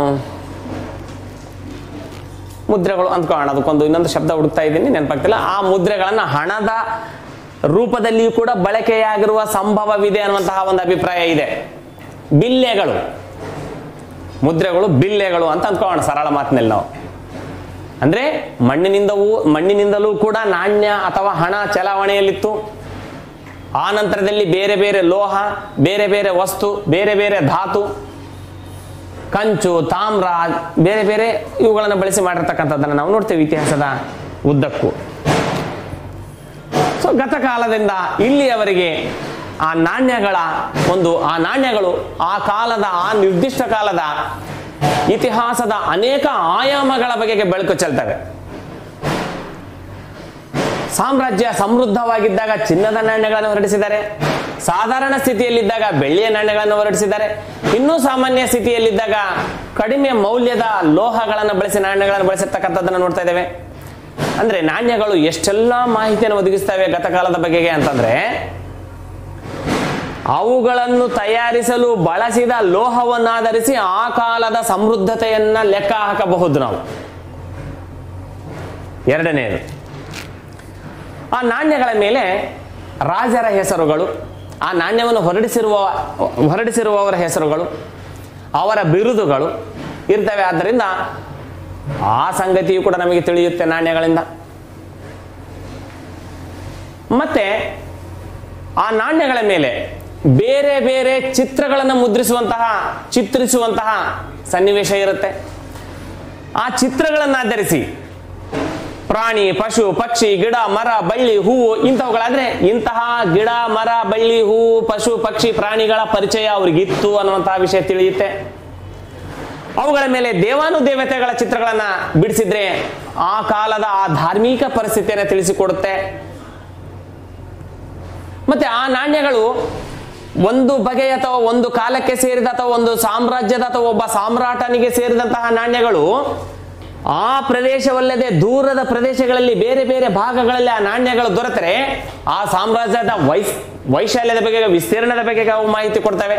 ಮುದ್ರೆಗಳು ಅಂದ್ಕೊಳ್ಳೋಣ ಅದಕ್ಕೊಂದು ಇನ್ನೊಂದು ಶಬ್ದ ಹುಡುಕ್ತಾ ಇದ್ದೀನಿ ನೆನಪಾಗ್ತಿಲ್ಲ ಆ ಮುದ್ರೆಗಳನ್ನು ಹಣದ ರೂಪದಲ್ಲಿಯೂ ಕೂಡ ಬಳಕೆಯಾಗಿರುವ ಸಂಭವವಿದೆ ಅನ್ನುವಂತಹ ಒಂದು ಅಭಿಪ್ರಾಯ ಇದೆ ಬಿಲ್ಲೆಗಳು ಮುದ್ರೆಗಳು ಬಿಲ್ಲೆಗಳು ಅಂತ ಅಂದ್ಕೊಳ್ಳೋಣ ಸರಳ ಮಾತಿನಲ್ಲಿ ನಾವು ಅಂದ್ರೆ ಮಣ್ಣಿನಿಂದವೂ ಮಣ್ಣಿನಿಂದಲೂ ಕೂಡ ನಾಣ್ಯ ಅಥವಾ ಹಣ ಚಲಾವಣೆಯಲ್ಲಿತ್ತು ಆ ನಂತರದಲ್ಲಿ ಬೇರೆ ಬೇರೆ ಲೋಹ ಬೇರೆ ಬೇರೆ ವಸ್ತು ಬೇರೆ ಬೇರೆ ಧಾತು ಕಂಚು ತಾಮ್ರ ಬೇರೆ ಬೇರೆ ಇವುಗಳನ್ನು ಬಳಸಿ ಮಾಡಿರ್ತಕ್ಕಂಥದ್ದನ್ನು ನಾವು ನೋಡ್ತೇವೆ ಇತಿಹಾಸದ ಉದ್ದಕ್ಕೂ ಸೊ ಗತಕಾಲದಿಂದ ಇಲ್ಲಿಯವರೆಗೆ ಆ ನಾಣ್ಯಗಳ ಒಂದು ಆ ನಾಣ್ಯಗಳು ಆ ಕಾಲದ ಆ ನಿರ್ದಿಷ್ಟ ಕಾಲದ ಇತಿಹಾಸದ ಅನೇಕ ಆಯಾಮಗಳ ಬಗೆಗೆ ಬೆಳಕು ಚೆಲ್ತವೆ ಸಾಮ್ರಾಜ್ಯ ಸಮೃದ್ಧವಾಗಿದ್ದಾಗ ಚಿನ್ನದ ನಾಣ್ಯಗಳನ್ನು ಹೊರಡಿಸಿದ್ದಾರೆ ಸಾಧಾರಣ ಸ್ಥಿತಿಯಲ್ಲಿದ್ದಾಗ ಬೆಳ್ಳಿಯ ನಾಣ್ಯಗಳನ್ನು ಹೊರಡಿಸಿದ್ದಾರೆ ಇನ್ನೂ ಸಾಮಾನ್ಯ ಸ್ಥಿತಿಯಲ್ಲಿದ್ದಾಗ ಕಡಿಮೆ ಮೌಲ್ಯದ ಲೋಹಗಳನ್ನು ಬಳಸಿ ನಾಣ್ಯಗಳನ್ನು ಬಳಸಿರ್ತಕ್ಕಂಥದ್ದನ್ನು ನೋಡ್ತಾ ಇದ್ದೇವೆ ಅಂದ್ರೆ ನಾಣ್ಯಗಳು ಎಷ್ಟೆಲ್ಲ ಮಾಹಿತಿಯನ್ನು ಒದಗಿಸ್ತವೆ ಗತಕಾಲದ ಬಗೆಗೆ ಅಂತಂದ್ರೆ ಅವುಗಳನ್ನು ತಯಾರಿಸಲು ಬಳಸಿದ ಲೋಹವನ್ನಾಧರಿಸಿ ಆ ಕಾಲದ ಸಮೃದ್ಧತೆಯನ್ನ ಲೆಕ್ಕ ಹಾಕಬಹುದು ನಾವು ಎರಡನೆಯದು ಆ ನಾಣ್ಯಗಳ ಮೇಲೆ ರಾಜರ ಹೆಸರುಗಳು ಆ ನಾಣ್ಯವನ್ನು ಹೊರಡಿಸಿರುವ ಹೊರಡಿಸಿರುವವರ ಹೆಸರುಗಳು ಅವರ ಬಿರುದುಗಳು ಇರ್ತವೆ ಆದ್ದರಿಂದ ಆ ಸಂಗತಿಯು ಕೂಡ ನಮಗೆ ತಿಳಿಯುತ್ತೆ ನಾಣ್ಯಗಳಿಂದ ಮತ್ತೆ ಆ ನಾಣ್ಯಗಳ ಮೇಲೆ ಬೇರೆ ಬೇರೆ ಚಿತ್ರಗಳನ್ನು ಮುದ್ರಿಸುವಂತಹ ಚಿತ್ರಿಸುವಂತಹ ಸನ್ನಿವೇಶ ಇರುತ್ತೆ ಆ ಚಿತ್ರಗಳನ್ನು ಆಧರಿಸಿ ಪ್ರಾಣಿ ಪಶು ಪಕ್ಷಿ ಗಿಡ ಮರ ಬಳ್ಳಿ ಹೂವು ಇಂಥವುಗಳಾದ್ರೆ ಇಂತಹ ಗಿಡ ಮರ ಬಳ್ಳಿ ಹೂವು ಪಶು ಪಕ್ಷಿ ಪ್ರಾಣಿಗಳ ಪರಿಚಯ ಅವ್ರಿಗಿತ್ತು ಅನ್ನುವಂತಹ ವಿಷಯ ತಿಳಿಯುತ್ತೆ ಅವುಗಳ ಮೇಲೆ ದೇವಾನುದೇವತೆಗಳ ಚಿತ್ರಗಳನ್ನ ಬಿಡಿಸಿದ್ರೆ ಆ ಕಾಲದ ಆ ಧಾರ್ಮಿಕ ಪರಿಸ್ಥಿತಿಯನ್ನು ತಿಳಿಸಿಕೊಡುತ್ತೆ ಮತ್ತೆ ಆ ನಾಣ್ಯಗಳು ಒಂದು ಬಗೆಯ ಅಥವಾ ಒಂದು ಕಾಲಕ್ಕೆ ಸೇರಿದ ಅಥವಾ ಒಂದು ಸಾಮ್ರಾಜ್ಯದ ಅಥವಾ ಒಬ್ಬ ಸಾಮ್ರಾಟನಿಗೆ ಸೇರಿದಂತಹ ನಾಣ್ಯಗಳು ಆ ಪ್ರದೇಶವಲ್ಲದೆ ದೂರದ ಪ್ರದೇಶಗಳಲ್ಲಿ ಬೇರೆ ಬೇರೆ ಭಾಗಗಳಲ್ಲಿ ಆ ನಾಣ್ಯಗಳು ದೊರೆತರೆ ಆ ಸಾಮ್ರಾಜ್ಯದ ವೈಸ್ ವೈಶಾಲ್ಯದ ಬಗ್ಗೆ ವಿಸ್ತೀರ್ಣದ ಬಗ್ಗೆ ಅವು ಮಾಹಿತಿ ಕೊಡ್ತವೆ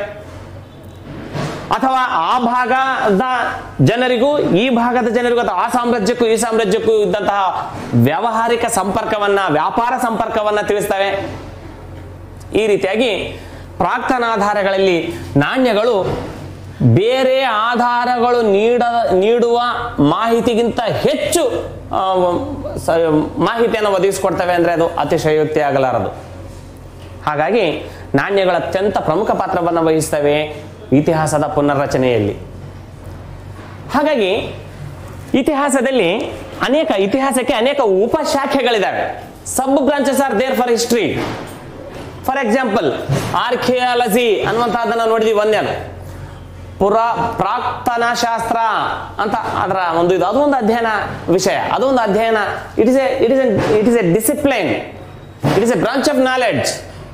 ಅಥವಾ ಆ ಭಾಗದ ಜನರಿಗೂ ಈ ಭಾಗದ ಜನರಿಗೂ ಅಥವಾ ಆ ಸಾಮ್ರಾಜ್ಯಕ್ಕೂ ಈ ಸಾಮ್ರಾಜ್ಯಕ್ಕೂ ಇದ್ದಂತಹ ವ್ಯಾವಹಾರಿಕ ಸಂಪರ್ಕವನ್ನ ವ್ಯಾಪಾರ ಸಂಪರ್ಕವನ್ನ ತಿಳಿಸ್ತವೆ ಈ ರೀತಿಯಾಗಿ ಪ್ರಾಕ್ತನ ಆಧಾರಗಳಲ್ಲಿ ನಾಣ್ಯಗಳು ಬೇರೆ ಆಧಾರಗಳು ನೀಡ ನೀಡುವ ಮಾಹಿತಿಗಿಂತ ಹೆಚ್ಚು ಆ, ಸ- ಮಾಹಿತಿಯನ್ನು ಒದಗಿಸಿಕೊಡ್ತವೆ ಅಂದ್ರೆ ಅದು ಅತಿಶಯೋಕ್ತಿ ಆಗಲಾರದು ಹಾಗಾಗಿ ನಾಣ್ಯಗಳು ಅತ್ಯಂತ ಪ್ರಮುಖ ಪಾತ್ರವನ್ನು ವಹಿಸ್ತವೆ ಇತಿಹಾಸದ ಪುನರ್ರಚನೆಯಲ್ಲಿ ಹಾಗಾಗಿ ಇತಿಹಾಸದಲ್ಲಿ ಅನೇಕ ಇತಿಹಾಸಕ್ಕೆ ಅನೇಕ ಉಪಶಾಖೆಗಳಿದ್ದಾವೆ sub branches are there for history for example archaeology ಅನ್ನುವಂತಹದನ್ನ ನೋಡಿದ್ವಿ ಒಂದೇನು ಪುರಾ ಪ್ರಾಕ್ತನ ಶಾಸ್ತ್ರ ಅಂತ ಅದರ ಒಂದು ಇದು ಅದು ಒಂದು ಅಧ್ಯಯನ ವಿಷಯ ಅದು ಒಂದು ಅಧ್ಯಯನ it is a it is it is a discipline it is a branch of knowledge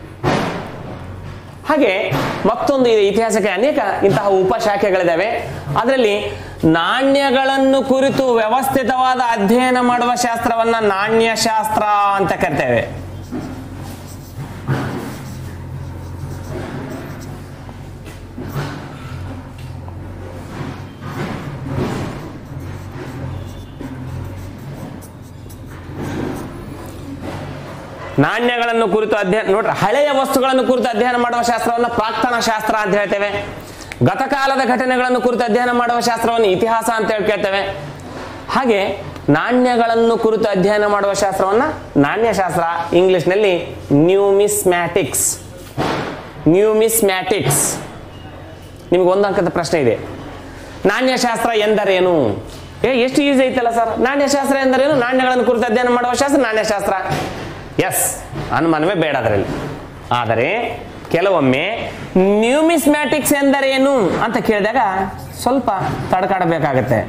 ಹಾಗೆ ಮತ್ತೊಂದು ಇದೆ ಇತಿಹಾಸಕ್ಕೆ ಅನೇಕ ಇಂತಹ ಉಪಶಾಖೆಗಳಿದ್ದಾವೆ ಅದರಲ್ಲಿ ನಾಣ್ಯಗಳನ್ನು ಕುರಿತು ವ್ಯವಸ್ಥಿತವಾದ ಅಧ್ಯಯನ ಮಾಡುವ ಶಾಸ್ತ್ರವನ್ನ ನಾಣ್ಯಶಾಸ್ತ್ರ ಅಂತ ಕರಿತೇವೆ ನಾಣ್ಯಗಳನ್ನು ಕುರಿತು ಅಧ್ಯಯನ ನೋಡ್ರಿ ಹಳೆಯ ವಸ್ತುಗಳನ್ನು ಕುರಿತು ಅಧ್ಯಯನ ಮಾಡುವ ಶಾಸ್ತ್ರವನ್ನು ಪ್ರಾಕ್ತನ ಶಾಸ್ತ್ರ ಅಂತ ಹೇಳ್ತೇವೆ ಗತಕಾಲದ ಘಟನೆಗಳನ್ನು ಕುರಿತು ಅಧ್ಯಯನ ಮಾಡುವ ಶಾಸ್ತ್ರವನ್ನು ಇತಿಹಾಸ ಅಂತ ಹೇಳಿ ಕೇಳ್ತೇವೆ ಹಾಗೆ ನಾಣ್ಯಗಳನ್ನು ಕುರಿತು ಅಧ್ಯಯನ ಮಾಡುವ ಶಾಸ್ತ್ರವನ್ನ ನಾಣ್ಯಶಾಸ್ತ್ರ ಇಂಗ್ಲಿಷ್ನಲ್ಲಿ ನ್ಯೂಮಿಸ್ಮ್ಯಾಟಿಕ್ಸ್ ನ್ಯೂಮಿಸ್ಮ್ಯಾಟಿಕ್ಸ್ ನಿಮ್ಗೆ ಒಂದು ಅಂಕದ ಪ್ರಶ್ನೆ ಇದೆ ನಾಣ್ಯಶಾಸ್ತ್ರ ಎಂದರೇನು ಏ ಎಷ್ಟು ಈಸಿ ಐತಲ್ಲ ಸರ್ ನಾಣ್ಯಶಾಸ್ತ್ರ ಎಂದರೇನು ನಾಣ್ಯಗಳನ್ನು ಕುರಿತು ಅಧ್ಯಯನ ಮಾಡುವ ಶಾಸ್ತ್ರ ನಾಣ್ಯಶಾಸ್ತ್ರ ಎಸ್ ಅನುಮಾನವೇ ಬೇಡ ಅದರಲ್ಲಿ ಆದರೆ ಕೆಲವೊಮ್ಮೆ ನ್ಯೂಮಿಸ್ಮ್ಯಾಟಿಕ್ಸ್ ಎಂದರೇನು ಅಂತ ಕೇಳಿದಾಗ ಸ್ವಲ್ಪ ತಡ್ಕಾಡಬೇಕಾಗತ್ತೆ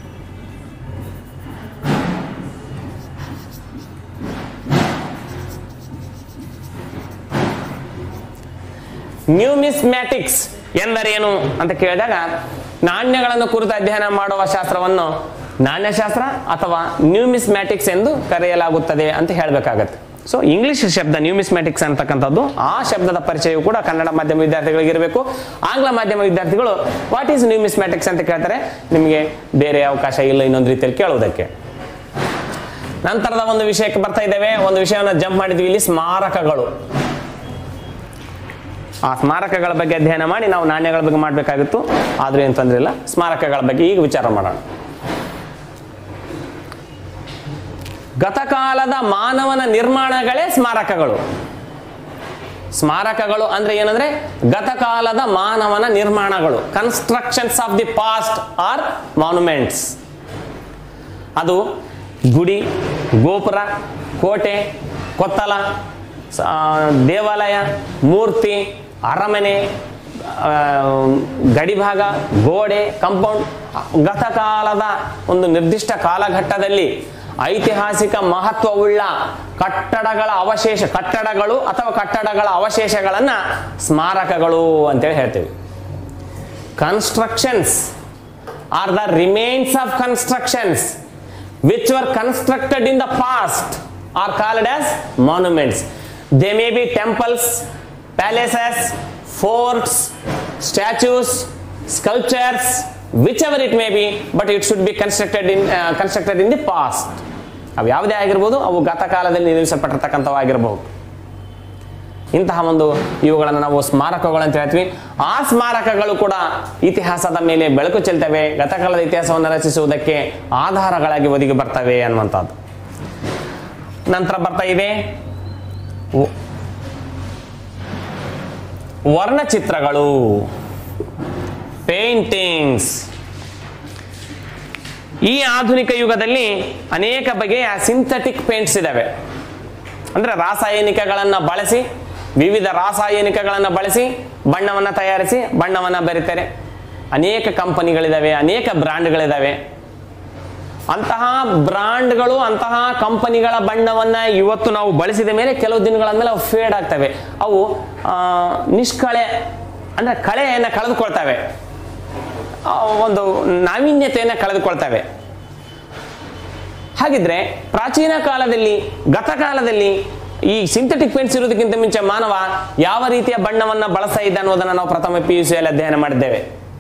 ನ್ಯೂಮಿಸ್ಮ್ಯಾಟಿಕ್ಸ್ ಎಂದರೇನು ಅಂತ ಕೇಳಿದಾಗ ನಾಣ್ಯಗಳನ್ನು ಕುರಿತು ಅಧ್ಯಯನ ಮಾಡುವ ಶಾಸ್ತ್ರವನ್ನು ನಾಣ್ಯಶಾಸ್ತ್ರ ಅಥವಾ ನ್ಯೂಮಿಸ್ಮ್ಯಾಟಿಕ್ಸ್ ಎಂದು ಕರೆಯಲಾಗುತ್ತದೆ ಅಂತ ಹೇಳಬೇಕಾಗತ್ತೆ ಸೊ ಇಂಗ್ಲಿಷ್ ಶಬ್ದ ನ್ಯೂಮಿಸ್ಮ್ಯಾಟಿಕ್ಸ್ ಅಂತಕ್ಕಂಥದ್ದು ಆ ಶಬ್ದದ ಪರಿಚಯವು ಕೂಡ ಕನ್ನಡ ಮಾಧ್ಯಮ ವಿದ್ಯಾರ್ಥಿಗಳಿಗೆ ಇರಬೇಕು ಆಂಗ್ಲ ಮಾಧ್ಯಮ ವಿದ್ಯಾರ್ಥಿಗಳು ವಾಟ್ ಈಸ್ ನ್ಯೂಮಿಸ್ಮ್ಯಾಟಿಕ್ಸ್ ಅಂತ ಕೇಳ್ತಾರೆ ನಿಮಗೆ ಬೇರೆ ಅವಕಾಶ ಇಲ್ಲ ಇನ್ನೊಂದು ರೀತಿಯಲ್ಲಿ ಕೇಳುವುದಕ್ಕೆ ನಂತರದ ಒಂದು ವಿಷಯಕ್ಕೆ ಬರ್ತಾ ಇದ್ದೇವೆ ಒಂದು ವಿಷಯವನ್ನು ಜಂಪ್ ಮಾಡಿದ್ವಿ ಇಲ್ಲಿ ಸ್ಮಾರಕಗಳು ಆ ಸ್ಮಾರಕಗಳ ಬಗ್ಗೆ ಅಧ್ಯಯನ ಮಾಡಿ ನಾವು ನಾಣ್ಯಗಳ ಬಗ್ಗೆ ಮಾಡಬೇಕಾಗಿತ್ತು ಆದ್ರೂ ಏನು ತೊಂದರೆ ಇಲ್ಲ ಸ್ಮಾರಕಗಳ ಬಗ್ಗೆ ಈಗ ವಿಚಾರ ಮಾಡೋಣ ಗತಕಾಲದ ಮಾನವನ ನಿರ್ಮಾಣಗಳೇ ಸ್ಮಾರಕಗಳು ಸ್ಮಾರಕಗಳು ಅಂದ್ರೆ ಏನಂದ್ರೆ ಗತಕಾಲದ ಮಾನವನ ನಿರ್ಮಾಣಗಳು constructions of the past are monuments ಅದು ಗುಡಿ ಗೋಪುರ ಕೋಟೆ ಕೊತ್ತಲ ಸ- ದೇವಾಲಯ ಮೂರ್ತಿ ಅರಮನೆ ಆ, ಗಡಿಭಾಗ ಗೋಡೆ ಕಂಪೌಂಡ್ ಗತಕಾಲದ ಒಂದು ನಿರ್ದಿಷ್ಟ ಕಾಲಘಟ್ಟದಲ್ಲಿ ಐತಿಹಾಸಿಕ ಮಹತ್ವವುಳ್ಳ ಕಟ್ಟಡಗಳ ಅವಶೇಷ ಕಟ್ಟಡಗಳು ಅಥವಾ ಕಟ್ಟಡಗಳ ಅವಶೇಷಗಳನ್ನ ಸ್ಮಾರಕಗಳು ಅಂತೇಳಿ ಹೇಳ್ತೀವಿ constructions are the remains of constructions which were constructed in the past are called as monuments. They may be temples, palaces, forts, statues, sculptures, whichever it may be, but it should be constructed in uh, constructed in the past. ಅವು ಯಾವುದೇ ಆಗಿರ್ಬೋದು ಅವು ಗತಕಾಲದಲ್ಲಿ ನಿರ್ಮಿಸಲ್ಪಟ್ಟಿರ್ತಕ್ಕಂಥವು ಆಗಿರಬಹುದು ಇಂತಹ ಒಂದು ಇವುಗಳನ್ನು ನಾವು ಸ್ಮಾರಕಗಳು ಅಂತ ಹೇಳ್ತೀವಿ ಆ ಸ್ಮಾರಕಗಳು ಕೂಡ ಇತಿಹಾಸದ ಮೇಲೆ ಬೆಳಕು ಚೆಲ್ತವೆ ಗತಕಾಲದ ಇತಿಹಾಸವನ್ನು ರಚಿಸುವುದಕ್ಕೆ ಆಧಾರಗಳಾಗಿ ಒದಗಿ ಬರ್ತವೆ ಅನ್ನುವಂಥದ್ದು ನಂತರ ಬರ್ತಾ ಇದೆ ವ- ವರ್ಣಚಿತ್ರಗಳು ಪೇಂಟಿಂಗ್ಸ್ ಈ ಆಧುನಿಕ ಯುಗದಲ್ಲಿ ಅನೇಕ ಬಗೆಯ ಸಿಂಥೆಟಿಕ್ ಪೇಂಟ್ಸ್ ಇದಾವೆ ಅಂದ್ರೆ ರಾಸಾಯನಿಕಗಳನ್ನು ಬಳಸಿ ವಿವಿಧ ರಾಸಾಯನಿಕಗಳನ್ನು ಬಳಸಿ ಬಣ್ಣವನ್ನು ತಯಾರಿಸಿ ಬಣ್ಣವನ್ನು ಬೆರೀತಾರೆ ಅನೇಕ ಕಂಪನಿಗಳಿದಾವೆ ಅನೇಕ ಬ್ರ್ಯಾಂಡ್ಗಳಿದಾವೆ ಅಂತಹ ಬ್ರಾಂಡ್ಗಳು ಅಂತಹ ಕಂಪನಿಗಳ ಬಣ್ಣವನ್ನ ಇವತ್ತು ನಾವು ಬಳಸಿದ ಮೇಲೆ ಕೆಲವು ದಿನಗಳ ಮೇಲೆ ಅವು ಫೇಡ್ ಆಗ್ತವೆ ಅವು ಆ, ನಿಷ್ಕಳೆ ಅಂದ್ರೆ ಕಳೆಯನ್ನು ಕಳೆದುಕೊಳ್ತವೆ ಆ, ಒಂದು ನಾವೀನ್ಯತೆಯನ್ನು ಕಳೆದುಕೊಳ್ತವೆ ಹಾಗಿದ್ರೆ ಪ್ರಾಚೀನ ಕಾಲದಲ್ಲಿ ಗತಕಾಲದಲ್ಲಿ ಈ ಸಿಂಥೆಟಿಕ್ ಪೇಂಟ್ಸ್ ಇರೋದಕ್ಕಿಂತ ಮುಂಚೆ ಮಾನವ ಯಾವ ರೀತಿಯ ಬಣ್ಣವನ್ನ ಬಳಸ್ತಾ ಇದ್ದ ಅನ್ನೋದನ್ನ ನಾವು ಪ್ರಥಮ ಪಿ ಯು ಸಿಯಲ್ಲಿ ಅಧ್ಯಯನ ಮಾಡಿದ್ದೇವೆ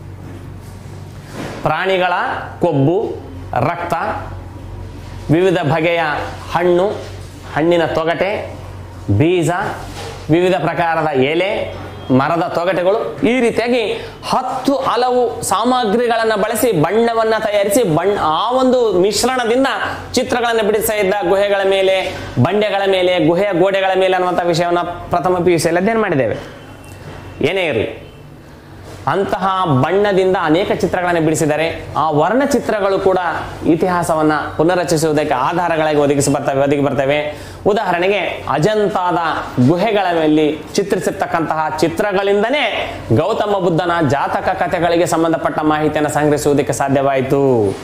ಪ್ರಾಣಿಗಳ ಕೊಬ್ಬು ರಕ್ತ ವಿವಿಧ ಬಗೆಯ ಹಣ್ಣು ಹಣ್ಣಿನ ತೊಗಟೆ ಬೀಜ ವಿವಿಧ ಪ್ರಕಾರದ ಎಲೆ ಮರದ ತೊಗಟೆಗಳು ಈ ರೀತಿಯಾಗಿ ಹತ್ತು ಹಲವು ಸಾಮಗ್ರಿಗಳನ್ನು ಬಳಸಿ ಬಣ್ಣವನ್ನ ತಯಾರಿಸಿ ಬಣ್ಣ ಆ ಒಂದು ಮಿಶ್ರಣದಿಂದ ಚಿತ್ರಗಳನ್ನು ಬಿಡಿಸ್ತಾ ಇದ್ದ ಗುಹೆಗಳ ಮೇಲೆ ಬಂಡೆಗಳ ಮೇಲೆ ಗುಹೆಯ ಗೋಡೆಗಳ ಮೇಲೆ ಅನ್ನುವಂಥ ವಿಷಯವನ್ನು ಪ್ರಥಮ ಪಿ ಯು ಸಿಯಲ್ಲಿ ಅಧ್ಯಯನ ಮಾಡಿದ್ದೇವೆ ಏನೇ ಇರಲಿ ಅಂತಹ ಬಣ್ಣದಿಂದ ಅನೇಕ ಚಿತ್ರಗಳನ್ನು ಬಿಡಿಸಿದ್ದಾರೆ ಆ ವರ್ಣಚಿತ್ರಗಳು ಕೂಡ ಇತಿಹಾಸವನ್ನ ಪುನರ್ರಚಿಸುವುದಕ್ಕೆ ಆಧಾರಗಳಾಗಿ ಒದಗಿಸಿ ಬರ್ತವೆ ಒದಗಿ ಬರ್ತವೆ ಉದಾಹರಣೆಗೆ ಅಜಂತಾದ ಗುಹೆಗಳ ಮೇಲೆ ಚಿತ್ರಿಸಿರ್ತಕ್ಕಂತಹ ಚಿತ್ರಗಳಿಂದನೇ ಗೌತಮ ಬುದ್ಧನ ಜಾತಕ ಕಥೆಗಳಿಗೆ ಸಂಬಂಧಪಟ್ಟ ಮಾಹಿತಿಯನ್ನು ಸಂಗ್ರಹಿಸುವುದಕ್ಕೆ ಸಾಧ್ಯವಾಯಿತು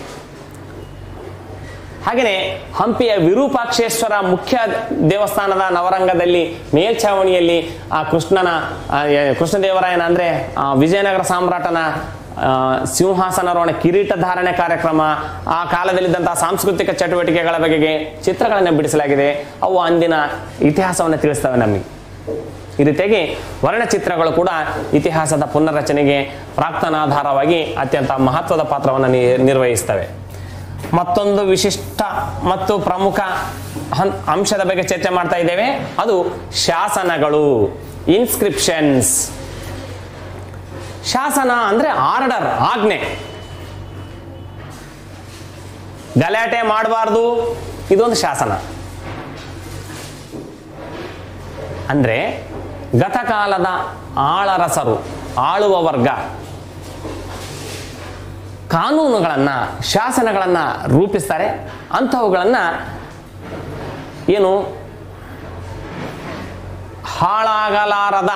ಹಾಗೆಯೇ ಹಂಪಿಯ ವಿರೂಪಾಕ್ಷೇಶ್ವರ ಮುಖ್ಯ ದೇವಸ್ಥಾನದ ನವರಂಗದಲ್ಲಿ ಮೇಲ್ಛಾವಣಿಯಲ್ಲಿ ಆ ಕೃಷ್ಣನ ಆ, ಎ- ಕೃಷ್ಣದೇವರಾಯನ ಅಂದ್ರೆ ಆ, ವಿಜಯನಗರ ಸಾಮ್ರಾಟನ ಆ, ಸಿಂಹಾಸನಾರೋಹಣ ಕಿರೀಟ ಧಾರಣೆ ಕಾರ್ಯಕ್ರಮ ಆ ಕಾಲದಲ್ಲಿದ್ದಂತಹ ಸಾಂಸ್ಕೃತಿಕ ಚಟುವಟಿಕೆಗಳ ಬಗೆಗೆ ಚಿತ್ರಗಳನ್ನು ಬಿಡಿಸಲಾಗಿದೆ ಅವು ಅಂದಿನ ಇತಿಹಾಸವನ್ನು ತಿಳಿಸ್ತವೆ ನಮಗೆ ಈ ರೀತಿಯಾಗಿ ವರ್ಣಚಿತ್ರಗಳು ಕೂಡ ಇತಿಹಾಸದ ಪುನರ್ರಚನೆಗೆ ಪ್ರಾಕ್ತನಾಧಾರವಾಗಿ ಅತ್ಯಂತ ಮಹತ್ವದ ಪಾತ್ರವನ್ನು ನಿ- ನಿರ್ವಹಿಸ್ತವೆ ಮತ್ತೊಂದು ವಿಶಿಷ್ಟ ಮತ್ತು ಪ್ರಮುಖ ಹನ್- ಅಂಶದ ಬಗ್ಗೆ ಚರ್ಚೆ ಮಾಡ್ತಾ ಇದ್ದೇವೆ ಅದು ಶಾಸನಗಳು ಇನ್ಸ್ಕ್ರಿಪ್ಷನ್ಸ್ ಶಾಸನ ಅಂದ್ರೆ ಆರ್ಡರ್ ಆಜ್ಞೆ ಗಲಾಟೆ ಮಾಡಬಾರ್ದು ಇದೊಂದು ಶಾಸನ ಅಂದ್ರೆ ಗತಕಾಲದ ಆಳರಸರು ಆಳುವ ವರ್ಗ ಕಾನೂನುಗಳನ್ನು ಶಾಸನಗಳನ್ನು ರೂಪಿಸ್ತಾರೆ ಅಂಥವುಗಳನ್ನು ಏನು ಹಾಳಾಗಲಾರದ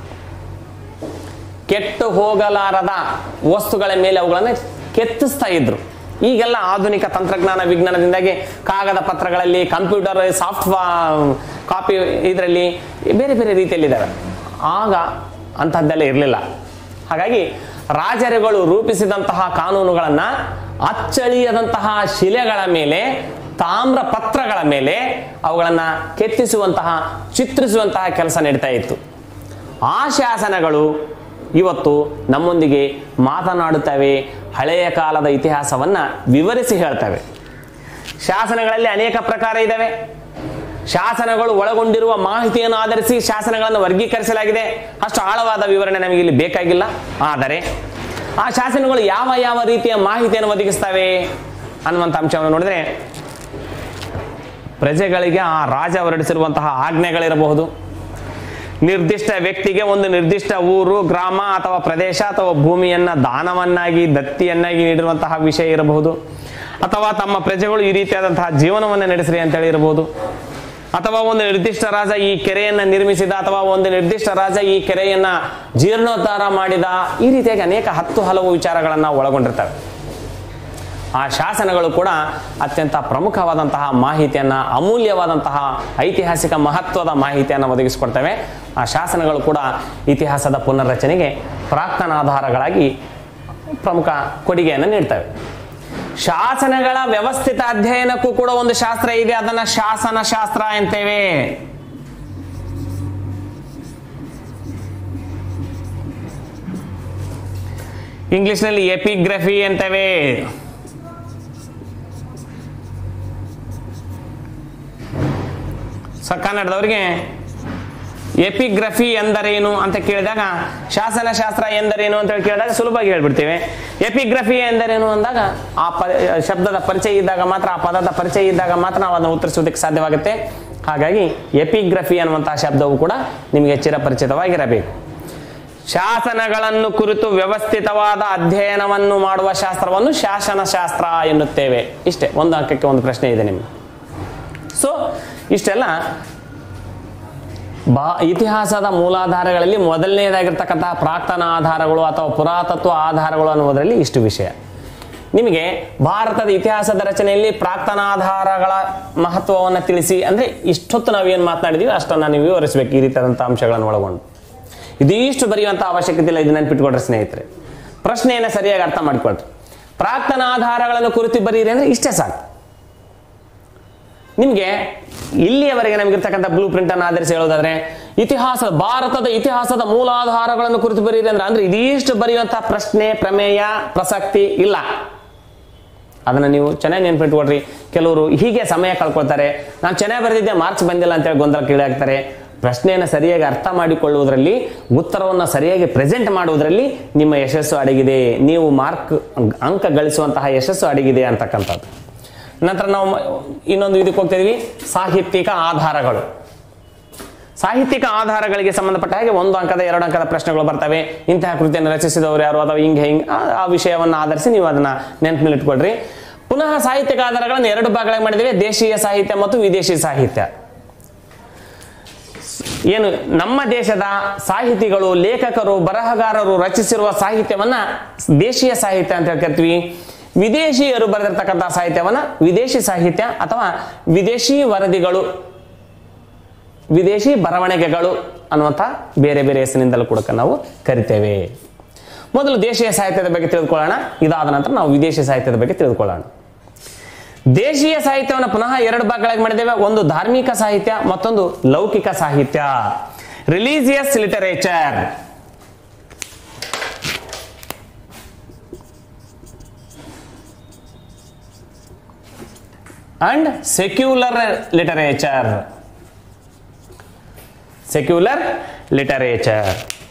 ಕೆಟ್ಟು ಹೋಗಲಾರದ ವಸ್ತುಗಳ ಮೇಲೆ ಅವುಗಳನ್ನು ಕೆತ್ತಿಸ್ತಾ ಇದ್ರು ಈಗೆಲ್ಲ ಆಧುನಿಕ ತಂತ್ರಜ್ಞಾನ ವಿಜ್ಞಾನದಿಂದಾಗಿ ಕಾಗದ ಪತ್ರಗಳಲ್ಲಿ ಕಂಪ್ಯೂಟರ್ ಸಾಫ್ಟ್ ಕಾಪಿ ಇದರಲ್ಲಿ ಬೇರೆ ಬೇರೆ ರೀತಿಯಲ್ಲಿದ್ದಾವೆ ಆಗ ಅಂಥದ್ದೆಲ್ಲ ಇರಲಿಲ್ಲ ಹಾಗಾಗಿ ರಾಜರುಗಳು ರೂಪಿಸಿದಂತಹ ಕಾನೂನುಗಳನ್ನು ಅಚ್ಚಳಿಯದಂತಹ ಶಿಲೆಗಳ ಮೇಲೆ ತಾಮ್ರ ಪತ್ರಗಳ ಮೇಲೆ ಅವುಗಳನ್ನು ಕೆತ್ತಿಸುವಂತಹ ಚಿತ್ರಿಸುವಂತಹ ಕೆಲಸ ನಡೀತಾ ಇತ್ತು ಆ ಶಾಸನಗಳು ಇವತ್ತು ನಮ್ಮೊಂದಿಗೆ ಮಾತನಾಡುತ್ತವೆ ಹಳೆಯ ಕಾಲದ ಇತಿಹಾಸವನ್ನ ವಿವರಿಸಿ ಹೇಳ್ತವೆ ಶಾಸನಗಳಲ್ಲಿ ಅನೇಕ ಪ್ರಕಾರ ಇದ್ದಾವೆ ಶಾಸನಗಳು ಒಳಗೊಂಡಿರುವ ಮಾಹಿತಿಯನ್ನು ಆಧರಿಸಿ ಶಾಸನಗಳನ್ನು ವರ್ಗೀಕರಿಸಲಾಗಿದೆ ಅಷ್ಟು ಆಳವಾದ ವಿವರಣೆ ನಮಗೆ ಇಲ್ಲಿ ಬೇಕಾಗಿಲ್ಲ ಆದರೆ ಆ ಶಾಸನಗಳು ಯಾವ ಯಾವ ರೀತಿಯ ಮಾಹಿತಿಯನ್ನು ಒದಗಿಸ್ತವೆ ಅನ್ನುವಂಥ ಅಂಶವನ್ನು ನೋಡಿದ್ರೆ ಪ್ರಜೆಗಳಿಗೆ ಆ ರಾಜ ಹೊರಡಿಸಿರುವಂತಹ ಆಜ್ಞೆಗಳಿರಬಹುದು ನಿರ್ದಿಷ್ಟ ವ್ಯಕ್ತಿಗೆ ಒಂದು ನಿರ್ದಿಷ್ಟ ಊರು ಗ್ರಾಮ ಅಥವಾ ಪ್ರದೇಶ ಅಥವಾ ಭೂಮಿಯನ್ನ ದಾನವನ್ನಾಗಿ ದತ್ತಿಯನ್ನಾಗಿ ನೀಡಿರುವಂತಹ ವಿಷಯ ಇರಬಹುದು ಅಥವಾ ತಮ್ಮ ಪ್ರಜೆಗಳು ಈ ರೀತಿಯಾದಂತಹ ಜೀವನವನ್ನು ನಡೆಸ್ರಿ ಅಂತೇಳಿ ಇರಬಹುದು ಅಥವಾ ಒಂದು ನಿರ್ದಿಷ್ಟ ರಾಜ ಈ ಕೆರೆಯನ್ನ ನಿರ್ಮಿಸಿದ ಅಥವಾ ಒಂದು ನಿರ್ದಿಷ್ಟ ರಾಜ ಈ ಕೆರೆಯನ್ನ ಜೀರ್ಣೋದ್ಧಾರ ಮಾಡಿದ ಈ ರೀತಿಯಾಗಿ ಅನೇಕ ಹತ್ತು ಹಲವು ವಿಚಾರಗಳನ್ನ ಒಳಗೊಂಡಿರ್ತವೆ ಆ ಶಾಸನಗಳು ಕೂಡ ಅತ್ಯಂತ ಪ್ರಮುಖವಾದಂತಹ ಮಾಹಿತಿಯನ್ನು ಅಮೂಲ್ಯವಾದಂತಹ ಐತಿಹಾಸಿಕ ಮಹತ್ವದ ಮಾಹಿತಿಯನ್ನು ಒದಗಿಸಿಕೊಡ್ತವೆ ಆ ಶಾಸನಗಳು ಕೂಡ ಇತಿಹಾಸದ ಪುನರ್ರಚನೆಗೆ ಪ್ರಾಕ್ತನಾಧಾರಗಳಾಗಿ ಪ್ರಮುಖ ಕೊಡುಗೆಯನ್ನು ನೀಡ್ತವೆ ಶಾಸನಗಳ ವ್ಯವಸ್ಥಿತ ಅಧ್ಯಯನಕ್ಕೂ ಕೂಡ ಒಂದು ಶಾಸ್ತ್ರ ಇದೆ ಅದನ್ನ ಶಾಸನ ಶಾಸ್ತ್ರ ಅಂತೇವೆ ಇಂಗ್ಲಿಷ್ನಲ್ಲಿ ಎಪಿಗ್ರಫಿ ಅಂತೇವೆ ಸೊ ಕನ್ನಡದವರಿಗೆ ಎಪಿಗ್ರಫಿ ಎಂದರೇನು ಅಂತ ಕೇಳಿದಾಗ ಶಾಸನಶಾಸ್ತ್ರ ಎಂದರೇನು ಅಂತ ಹೇಳಿ ಕೇಳಿದಾಗ ಸುಲಭವಾಗಿ ಹೇಳ್ಬಿಡ್ತೇವೆ ಎಪಿಗ್ರಫಿ ಎಂದರೇನು ಅಂದಾಗ ಆ ಪ ಶಬ್ದದ ಪರಿಚಯ ಇದ್ದಾಗ ಮಾತ್ರ ಆ ಪದದ ಪರಿಚಯ ಇದ್ದಾಗ ಮಾತ್ರ ನಾವು ಅದನ್ನು ಉತ್ತರಿಸೋದಕ್ಕೆ ಸಾಧ್ಯವಾಗುತ್ತೆ ಹಾಗಾಗಿ ಎಪಿಗ್ರಫಿ ಅನ್ನುವಂತಹ ಶಬ್ದವು ಕೂಡ ನಿಮಗೆ ಚಿರಪರಿಚಿತವಾಗಿರಬೇಕು ಶಾಸನಗಳನ್ನು ಕುರಿತು ವ್ಯವಸ್ಥಿತವಾದ ಅಧ್ಯಯನವನ್ನು ಮಾಡುವ ಶಾಸ್ತ್ರವನ್ನು ಶಾಸನಶಾಸ್ತ್ರ ಎನ್ನುತ್ತೇವೆ ಇಷ್ಟೇ ಒಂದು ಅಂಕಕ್ಕೆ ಒಂದು ಪ್ರಶ್ನೆ ಇದೆ ನಿಮ್ಗೆ ಸೊ ಇಷ್ಟೆಲ್ಲ ಬಾ ಇತಿಹಾಸದ ಮೂಲಾಧಾರಗಳಲ್ಲಿ ಮೊದಲನೇದಾಗಿರ್ತಕ್ಕಂತಹ ಪ್ರಾಕ್ತನ ಆಧಾರಗಳು ಅಥವಾ ಪುರಾತತ್ವ ಆಧಾರಗಳು ಅನ್ನುವುದರಲ್ಲಿ ಇಷ್ಟು ವಿಷಯ ನಿಮಗೆ ಭಾರತದ ಇತಿಹಾಸದ ರಚನೆಯಲ್ಲಿ ಪ್ರಾಕ್ತನಾಧಾರಗಳ ಮಹತ್ವವನ್ನು ತಿಳಿಸಿ ಅಂದರೆ ಇಷ್ಟೊತ್ತು ನಾವೇನು ಮಾತನಾಡಿದೀವಿ ಅಷ್ಟನ್ನು ನೀವು ವಿವರಿಸಬೇಕು ಈ ರೀತಿಯಾದಂಥ ಅಂಶಗಳನ್ನು ಒಳಗೊಂಡು ಇದಿಷ್ಟು ಬರೆಯುವಂಥ ಅವಶ್ಯಕತೆ ಇಲ್ಲ ಇದು ನೆನ್ಪಿಟ್ಕೊಡ್ರಿ ಸ್ನೇಹಿತರೆ ಪ್ರಶ್ನೆಯನ್ನು ಸರಿಯಾಗಿ ಅರ್ಥ ಮಾಡಿಕೊಳ್ರಿ ಪ್ರಾಕ್ತನ ಆಧಾರಗಳನ್ನು ಕುರಿತು ಬರೀರಿ ಅಂದರೆ ಇಷ್ಟೇ ಸಾಕು ನಿಮಗೆ ಇಲ್ಲಿಯವರೆಗೆ ನಮಗಿರ್ತಕ್ಕಂಥ ಬ್ಲೂ ಪ್ರಿಂಟ್ ಅನ್ನು ಆಧರಿಸಿ ಹೇಳೋದಾದ್ರೆ ಇತಿಹಾಸ ಭಾರತದ ಇತಿಹಾಸದ ಮೂಲಾಧಾರಗಳನ್ನು ಕುರಿತು ಬರೀರಿ ಅಂದ್ರೆ ಅಂದ್ರೆ ಇದಿಷ್ಟು ಬರೆಯುವಂತಹ ಪ್ರಶ್ನೆ ಪ್ರಮೇಯ ಪ್ರಸಕ್ತಿ ಇಲ್ಲ ಅದನ್ನ ನೀವು ಚೆನ್ನಾಗಿ ನೆನ್ಪಿಟ್ಕೊಡ್ರಿ ಕೆಲವರು ಹೀಗೆ ಸಮಯ ಕಳ್ಕೊಳ್ತಾರೆ ನಾನು ಚೆನ್ನಾಗಿ ಬರೆದಿದ್ದೆ ಮಾರ್ಕ್ಸ್ ಬಂದಿಲ್ಲ ಅಂತೇಳಿ ಗೊಂದಲ ಕೀಳಾಗ್ತಾರೆ ಪ್ರಶ್ನೆಯನ್ನು ಸರಿಯಾಗಿ ಅರ್ಥ ಮಾಡಿಕೊಳ್ಳುವುದರಲ್ಲಿ ಉತ್ತರವನ್ನು ಸರಿಯಾಗಿ ಪ್ರೆಸೆಂಟ್ ಮಾಡುವುದರಲ್ಲಿ ನಿಮ್ಮ ಯಶಸ್ಸು ಅಡಗಿದೆ ನೀವು ಮಾರ್ಕ್ ಅಂಕ ಗಳಿಸುವಂತಹ ಯಶಸ್ಸು ಅಡಗಿದೆ ಅಂತಕ್ಕಂಥದ್ದು ನಂತರ ನಾವು ಇನ್ನೊಂದು ಇದಕ್ಕೆ ಹೋಗ್ತಾ ಇದೀವಿ ಸಾಹಿತ್ಯಿಕ ಆಧಾರಗಳು ಸಾಹಿತ್ಯಿಕ ಆಧಾರಗಳಿಗೆ ಸಂಬಂಧಪಟ್ಟ ಹಾಗೆ ಒಂದು ಅಂಕದ ಎರಡು ಅಂಕದ ಪ್ರಶ್ನೆಗಳು ಬರ್ತವೆ ಇಂತಹ ಕೃತಿಯನ್ನು ರಚಿಸಿದವರು ಯಾರು ಅಥವಾ ಹಿಂಗೆ ಹಿಂಗೆ ಆ- ಆ ವಿಷಯವನ್ನು ಆಧರಿಸಿ ನೀವು ಅದನ್ನ ನೆನಪಿನಲ್ಲಿ ಇಟ್ಕೊಳ್ರಿ ಪುನಃ ಸಾಹಿತ್ಯಿಕ ಆಧಾರಗಳನ್ನು ಎರಡು ಭಾಗಗಳಾಗಿ ಮಾಡಿದ್ದೇವೆ ದೇಶೀಯ ಸಾಹಿತ್ಯ ಮತ್ತು ವಿದೇಶಿ ಸಾಹಿತ್ಯ ಏನು ನಮ್ಮ ದೇಶದ ಸಾಹಿತಿಗಳು ಲೇಖಕರು ಬರಹಗಾರರು ರಚಿಸಿರುವ ಸಾಹಿತ್ಯವನ್ನ ದೇಶೀಯ ಸಾಹಿತ್ಯ ಅಂತ ಹೇಳಿ ಕರಿತೀವಿ ವಿದೇಶಿಯರು ಬರೆದಿರ್ತಕ್ಕಂಥ ಸಾಹಿತ್ಯವನ್ನ ವಿದೇಶಿ ಸಾಹಿತ್ಯ ಅಥವಾ ವಿದೇಶಿ ವರದಿಗಳು ವಿದೇಶಿ ಬರವಣಿಗೆಗಳು ಅನ್ನುವಂಥ ಬೇರೆ ಬೇರೆ ಹೆಸರಿನಿಂದಲೂ ಕೂಡ ನಾವು ಕರಿತೇವೆ ಮೊದಲು ದೇಶೀಯ ಸಾಹಿತ್ಯದ ಬಗ್ಗೆ ತಿಳಿದುಕೊಳ್ಳೋಣ ಇದಾದ ನಂತರ ನಾವು ವಿದೇಶಿ ಸಾಹಿತ್ಯದ ಬಗ್ಗೆ ತಿಳಿದುಕೊಳ್ಳೋಣ ದೇಶೀಯ ಸಾಹಿತ್ಯವನ್ನು ಪುನಃ ಎರಡು ಭಾಗಗಳಾಗಿ ಮಾಡಿದ್ದೇವೆ ಒಂದು ಧಾರ್ಮಿಕ ಸಾಹಿತ್ಯ ಮತ್ತೊಂದು ಲೌಕಿಕ ಸಾಹಿತ್ಯ religious literature and secular literature secular literature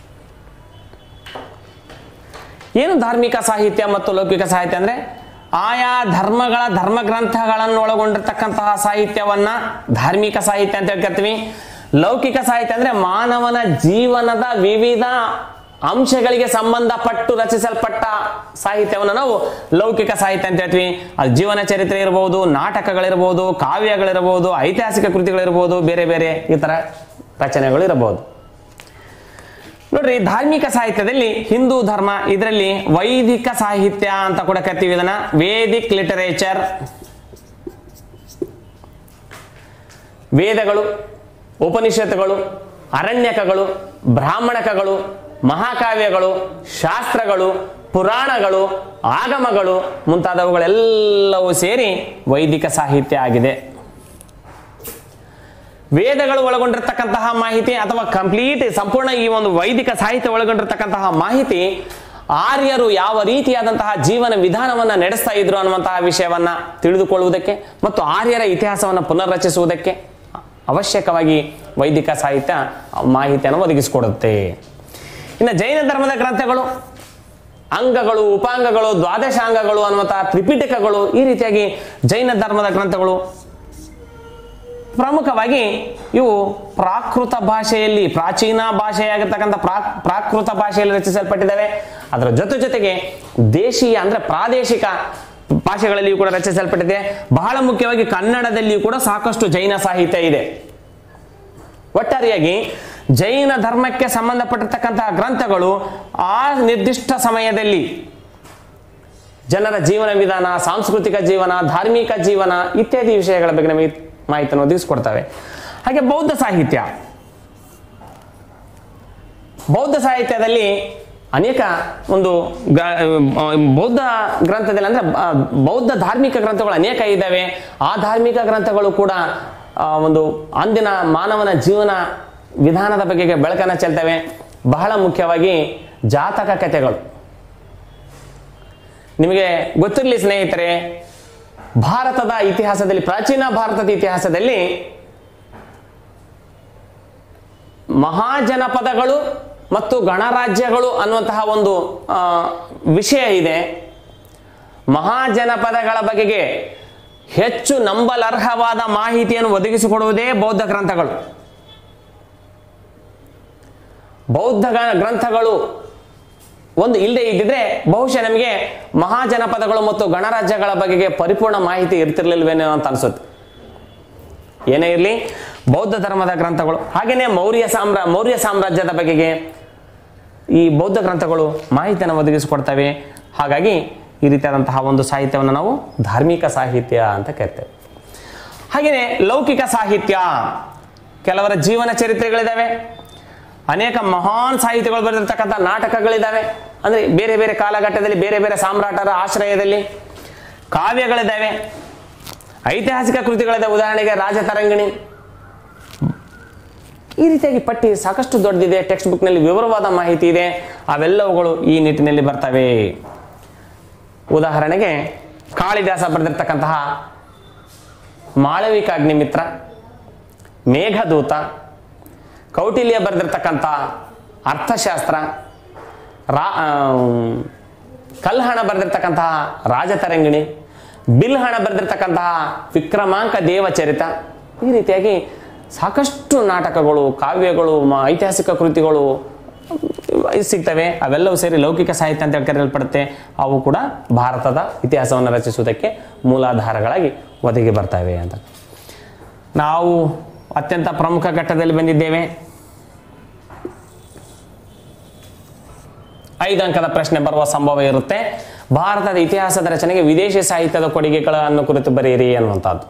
ಏನು ಧಾರ್ಮಿಕ ಸಾಹಿತ್ಯ ಮತ್ತು ಲೌಕಿಕ ಸಾಹಿತ್ಯ ಅಂದ್ರೆ ಆಯಾ ಧರ್ಮಗಳ ಧರ್ಮ ಗ್ರಂಥಗಳನ್ನು ಒಳಗೊಂಡಿರ್ತಕ್ಕಂತಹ ಸಾಹಿತ್ಯವನ್ನ ಧಾರ್ಮಿಕ ಸಾಹಿತ್ಯ ಅಂತ ಹೇಳ್ಕರ್ತೀವಿ ಲೌಕಿಕ ಸಾಹಿತ್ಯ ಅಂದ್ರೆ ಮಾನವನ ಜೀವನದ ವಿವಿಧ ಅಂಶಗಳಿಗೆ ಸಂಬಂಧಪಟ್ಟು ರಚಿಸಲ್ಪಟ್ಟ ಸಾಹಿತ್ಯವನ್ನು ನಾವು ಲೌಕಿಕ ಸಾಹಿತ್ಯ ಅಂತ ಹೇಳ್ತೀವಿ ಅದು ಜೀವನ ಚರಿತ್ರೆ ಇರಬಹುದು ನಾಟಕಗಳಿರಬಹುದು ಕಾವ್ಯಗಳಿರಬಹುದು ಐತಿಹಾಸಿಕ ಕೃತಿಗಳಿರಬಹುದು ಬೇರೆ ಬೇರೆ ಈ ತರ ರಚನೆಗಳು ಇರಬಹುದು ನೋಡ್ರಿ ಧಾರ್ಮಿಕ ಸಾಹಿತ್ಯದಲ್ಲಿ ಹಿಂದೂ ಧರ್ಮ ಇದರಲ್ಲಿ ವೈದಿಕ ಸಾಹಿತ್ಯ ಅಂತ ಕೂಡ ಕರಿತೀವಿ ಇದನ್ನ ವೇದಿಕ್ ಲಿಟರೇಚರ್ ವೇದಗಳು ಉಪನಿಷತ್ತುಗಳು ಅರಣ್ಯಕಗಳು ಬ್ರಾಹ್ಮಣಕಗಳು ಮಹಾಕಾವ್ಯಗಳು ಶಾಸ್ತ್ರಗಳು ಪುರಾಣಗಳು ಆಗಮಗಳು ಮುಂತಾದವುಗಳೆಲ್ಲವೂ ಸೇರಿ ವೈದಿಕ ಸಾಹಿತ್ಯ ಆಗಿದೆ ವೇದಗಳು ಒಳಗೊಂಡಿರ್ತಕ್ಕಂತಹ ಮಾಹಿತಿ ಅಥವಾ ಕಂಪ್ಲೀಟ್ ಸಂಪೂರ್ಣ ಈ ಒಂದು ವೈದಿಕ ಸಾಹಿತ್ಯ ಒಳಗೊಂಡಿರ್ತಕ್ಕಂತಹ ಮಾಹಿತಿ ಆರ್ಯರು ಯಾವ ರೀತಿಯಾದಂತಹ ಜೀವನ ವಿಧಾನವನ್ನ ನಡೆಸ್ತಾ ಇದ್ರು ಅನ್ನುವಂತಹ ವಿಷಯವನ್ನ ತಿಳಿದುಕೊಳ್ಳುವುದಕ್ಕೆ ಮತ್ತು ಆರ್ಯರ ಇತಿಹಾಸವನ್ನು ಪುನರ್ರಚಿಸುವುದಕ್ಕೆ ಅವಶ್ಯಕವಾಗಿ ವೈದಿಕ ಸಾಹಿತ್ಯ ಮಾಹಿತಿಯನ್ನು ಒದಗಿಸಿಕೊಡುತ್ತೆ ಇನ್ನು ಜೈನ ಧರ್ಮದ ಗ್ರಂಥಗಳು ಅಂಗಗಳು ಉಪಾಂಗಗಳು ದ್ವಾದಶಾಂಗಗಳು ಅನ್ನುವಂತಹ ತ್ರಿಪಿಟಕಗಳು ಈ ರೀತಿಯಾಗಿ ಜೈನ ಧರ್ಮದ ಗ್ರಂಥಗಳು ಪ್ರಮುಖವಾಗಿ ಇವು ಪ್ರಾಕೃತ ಭಾಷೆಯಲ್ಲಿ ಪ್ರಾಚೀನ ಭಾಷೆಯಾಗಿರ್ತಕ್ಕಂಥ ಪ್ರಾಕ್ ಪ್ರಾಕೃತ ಭಾಷೆಯಲ್ಲಿ ರಚಿಸಲ್ಪಟ್ಟಿದ್ದಾವೆ ಅದರ ಜೊತೆ ಜೊತೆಗೆ ದೇಶೀಯ ಅಂದ್ರೆ ಪ್ರಾದೇಶಿಕ ಭಾಷೆಗಳಲ್ಲಿಯೂ ಕೂಡ ರಚಿಸಲ್ಪಟ್ಟಿದೆ ಬಹಳ ಮುಖ್ಯವಾಗಿ ಕನ್ನಡದಲ್ಲಿಯೂ ಕೂಡ ಸಾಕಷ್ಟು ಜೈನ ಸಾಹಿತ್ಯ ಇದೆ ಒಟ್ಟಾರೆಯಾಗಿ ಜೈನ ಧರ್ಮಕ್ಕೆ ಸಂಬಂಧಪಟ್ಟಿರ್ತಕ್ಕಂತಹ ಗ್ರಂಥಗಳು ಆ ನಿರ್ದಿಷ್ಟ ಸಮಯದಲ್ಲಿ ಜನರ ಜೀವನ ವಿಧಾನ ಸಾಂಸ್ಕೃತಿಕ ಜೀವನ ಧಾರ್ಮಿಕ ಜೀವನ ಇತ್ಯಾದಿ ವಿಷಯಗಳ ಬಗ್ಗೆ ನಮಗೆ ಮಾಹಿತಿಯನ್ನು ಒದಗಿಸ್ಕೊಡ್ತವೆ ಹಾಗೆ ಬೌದ್ಧ ಸಾಹಿತ್ಯ ಬೌದ್ಧ ಸಾಹಿತ್ಯದಲ್ಲಿ ಅನೇಕ ಒಂದು ಗ್ರ- ಆ, ಬೌದ್ಧ ಗ್ರಂಥದಲ್ಲಿ ಅಂದ್ರೆ ಆ, ಬೌದ್ಧ ಧಾರ್ಮಿಕ ಗ್ರಂಥಗಳು ಅನೇಕ ಇದ್ದಾವೆ ಆ ಧಾರ್ಮಿಕ ಗ್ರಂಥಗಳು ಕೂಡ ಆ, ಒಂದು ಅಂದಿನ ಮಾನವನ ಜೀವನ ವಿಧಾನದ ಬಗೆಗೆ ಬೆಳಕನ್ನು ಚೆಲ್ತವೆ ಬಹಳ ಮುಖ್ಯವಾಗಿ ಜಾತಕ ಕಥೆಗಳು ನಿಮಗೆ ಗೊತ್ತಿರಲಿ ಸ್ನೇಹಿತರೆ ಭಾರತದ ಇತಿಹಾಸದಲ್ಲಿ ಪ್ರಾಚೀನ ಭಾರತದ ಇತಿಹಾಸದಲ್ಲಿ ಮಹಾಜನಪದಗಳು ಮತ್ತು ಗಣರಾಜ್ಯಗಳು ಅನ್ನುವಂತಹ ಒಂದು ಆ, ವಿಷಯ ಇದೆ ಮಹಾಜನಪದಗಳ ಬಗೆಗೆ ಹೆಚ್ಚು ನಂಬಲರ್ಹವಾದ ಮಾಹಿತಿಯನ್ನು ಒದಗಿಸಿಕೊಡುವುದೇ ಬೌದ್ಧ ಗ್ರಂಥಗಳು ಬೌದ್ಧ ಗ- ಗ್ರಂಥಗಳು ಒಂದು ಇಲ್ಲದೆ ಇದ್ದಿದ್ರೆ ಬಹುಶಃ ನಮಗೆ ಮಹಾಜನಪದಗಳು ಮತ್ತು ಗಣರಾಜ್ಯಗಳ ಬಗೆಗೆ ಪರಿಪೂರ್ಣ ಮಾಹಿತಿ ಇರ್ತಿರ್ಲಿಲ್ವೇನೋ ಅಂತ ಅನ್ಸುತ್ತೆ ಏನೇ ಇರಲಿ ಬೌದ್ಧ ಧರ್ಮದ ಗ್ರಂಥಗಳು ಹಾಗೆಯೇ ಮೌರ್ಯ ಸಾಮ್ರಾ ಮೌರ್ಯ ಸಾಮ್ರಾಜ್ಯದ ಬಗೆಗೆ ಈ ಬೌದ್ಧ ಗ್ರಂಥಗಳು ಮಾಹಿತಿಯನ್ನು ಒದಗಿಸಿಕೊಡ್ತವೆ ಹಾಗಾಗಿ ಈ ರೀತಿಯಾದಂತಹ ಒಂದು ಸಾಹಿತ್ಯವನ್ನು ನಾವು ಧಾರ್ಮಿಕ ಸಾಹಿತ್ಯ ಅಂತ ಕರಿತೇವೆ ಹಾಗೆಯೇ ಲೌಕಿಕ ಸಾಹಿತ್ಯ ಕೆಲವರ ಜೀವನ ಚರಿತ್ರೆಗಳಿದ್ದಾವೆ ಅನೇಕ ಮಹಾನ್ ಸಾಹಿತ್ಯಗಳು ಬರೆದಿರ್ತಕ್ಕಂಥ ನಾಟಕಗಳಿದ್ದಾವೆ ಅಂದರೆ ಬೇರೆ ಬೇರೆ ಕಾಲಘಟ್ಟದಲ್ಲಿ ಬೇರೆ ಬೇರೆ ಸಾಮ್ರಾಟರ ಆಶ್ರಯದಲ್ಲಿ ಕಾವ್ಯಗಳಿದ್ದಾವೆ ಐತಿಹಾಸಿಕ ಕೃತಿಗಳಿದೆ ಉದಾಹರಣೆಗೆ ರಾಜತರಂಗಿಣಿ ಈ ರೀತಿಯಾಗಿ ಪಟ್ಟಿ ಸಾಕಷ್ಟು ದೊಡ್ಡದಿದೆ ಟೆಕ್ಸ್ಟ್ ಬುಕ್ನಲ್ಲಿ ವಿವರವಾದ ಮಾಹಿತಿ ಇದೆ ಅವೆಲ್ಲವುಗಳು ಈ ನಿಟ್ಟಿನಲ್ಲಿ ಬರ್ತವೆ ಉದಾಹರಣೆಗೆ ಕಾಳಿದಾಸ ಬರೆದಿರ್ತಕ್ಕಂತಹ ಮಾಳವಿಕ ಅಗ್ನಿಮಿತ್ರ ಮೇಘದೂತ ಕೌಟಿಲ್ಯ ಬರೆದಿರ್ತಕ್ಕಂಥ ಅರ್ಥಶಾಸ್ತ್ರ ರಾ ಆಮ್, ಕಲ್ಹಣ ಬರೆದಿರ್ತಕ್ಕಂತಹ ರಾಜತರಂಗಿಣಿ ಬಿಲ್ಹಣ ಬರೆದಿರ್ತಕ್ಕಂತಹ ವಿಕ್ರಮಾಂಕ ದೇವಚರಿತ ಈ ರೀತಿಯಾಗಿ ಸಾಕಷ್ಟು ನಾಟಕಗಳು ಕಾವ್ಯಗಳು ಮ- ಐತಿಹಾಸಿಕ ಕೃತಿಗಳು ಇವ್ ಸಿಗ್ತವೆ ಅವೆಲ್ಲವೂ ಸೇರಿ ಲೌಕಿಕ ಸಾಹಿತ್ಯ ಅಂತ ಕರೆಯಲ್ಪಡುತ್ತೆ ಅವು ಕೂಡ ಭಾರತದ ಇತಿಹಾಸವನ್ನು ರಚಿಸುವುದಕ್ಕೆ ಮೂಲಾಧಾರಗಳಾಗಿ ಒದಗಿ ಬರ್ತವೆ ಅಂತ ನಾವು ಅತ್ಯಂತ ಪ್ರಮುಖ ಘಟ್ಟದಲ್ಲಿ ಬಂದಿದ್ದೇವೆ ಐದು ಅಂಕದ ಪ್ರಶ್ನೆ ಬರುವ ಸಂಭವ ಇರುತ್ತೆ ಭಾರತದ ಇತಿಹಾಸದ ರಚನೆಗೆ ವಿದೇಶಿ ಸಾಹಿತ್ಯದ ಕೊಡುಗೆಗಳನ್ನು ಕುರಿತು ಬರೆಯಿರಿ ಅನ್ನುವಂಥದ್ದು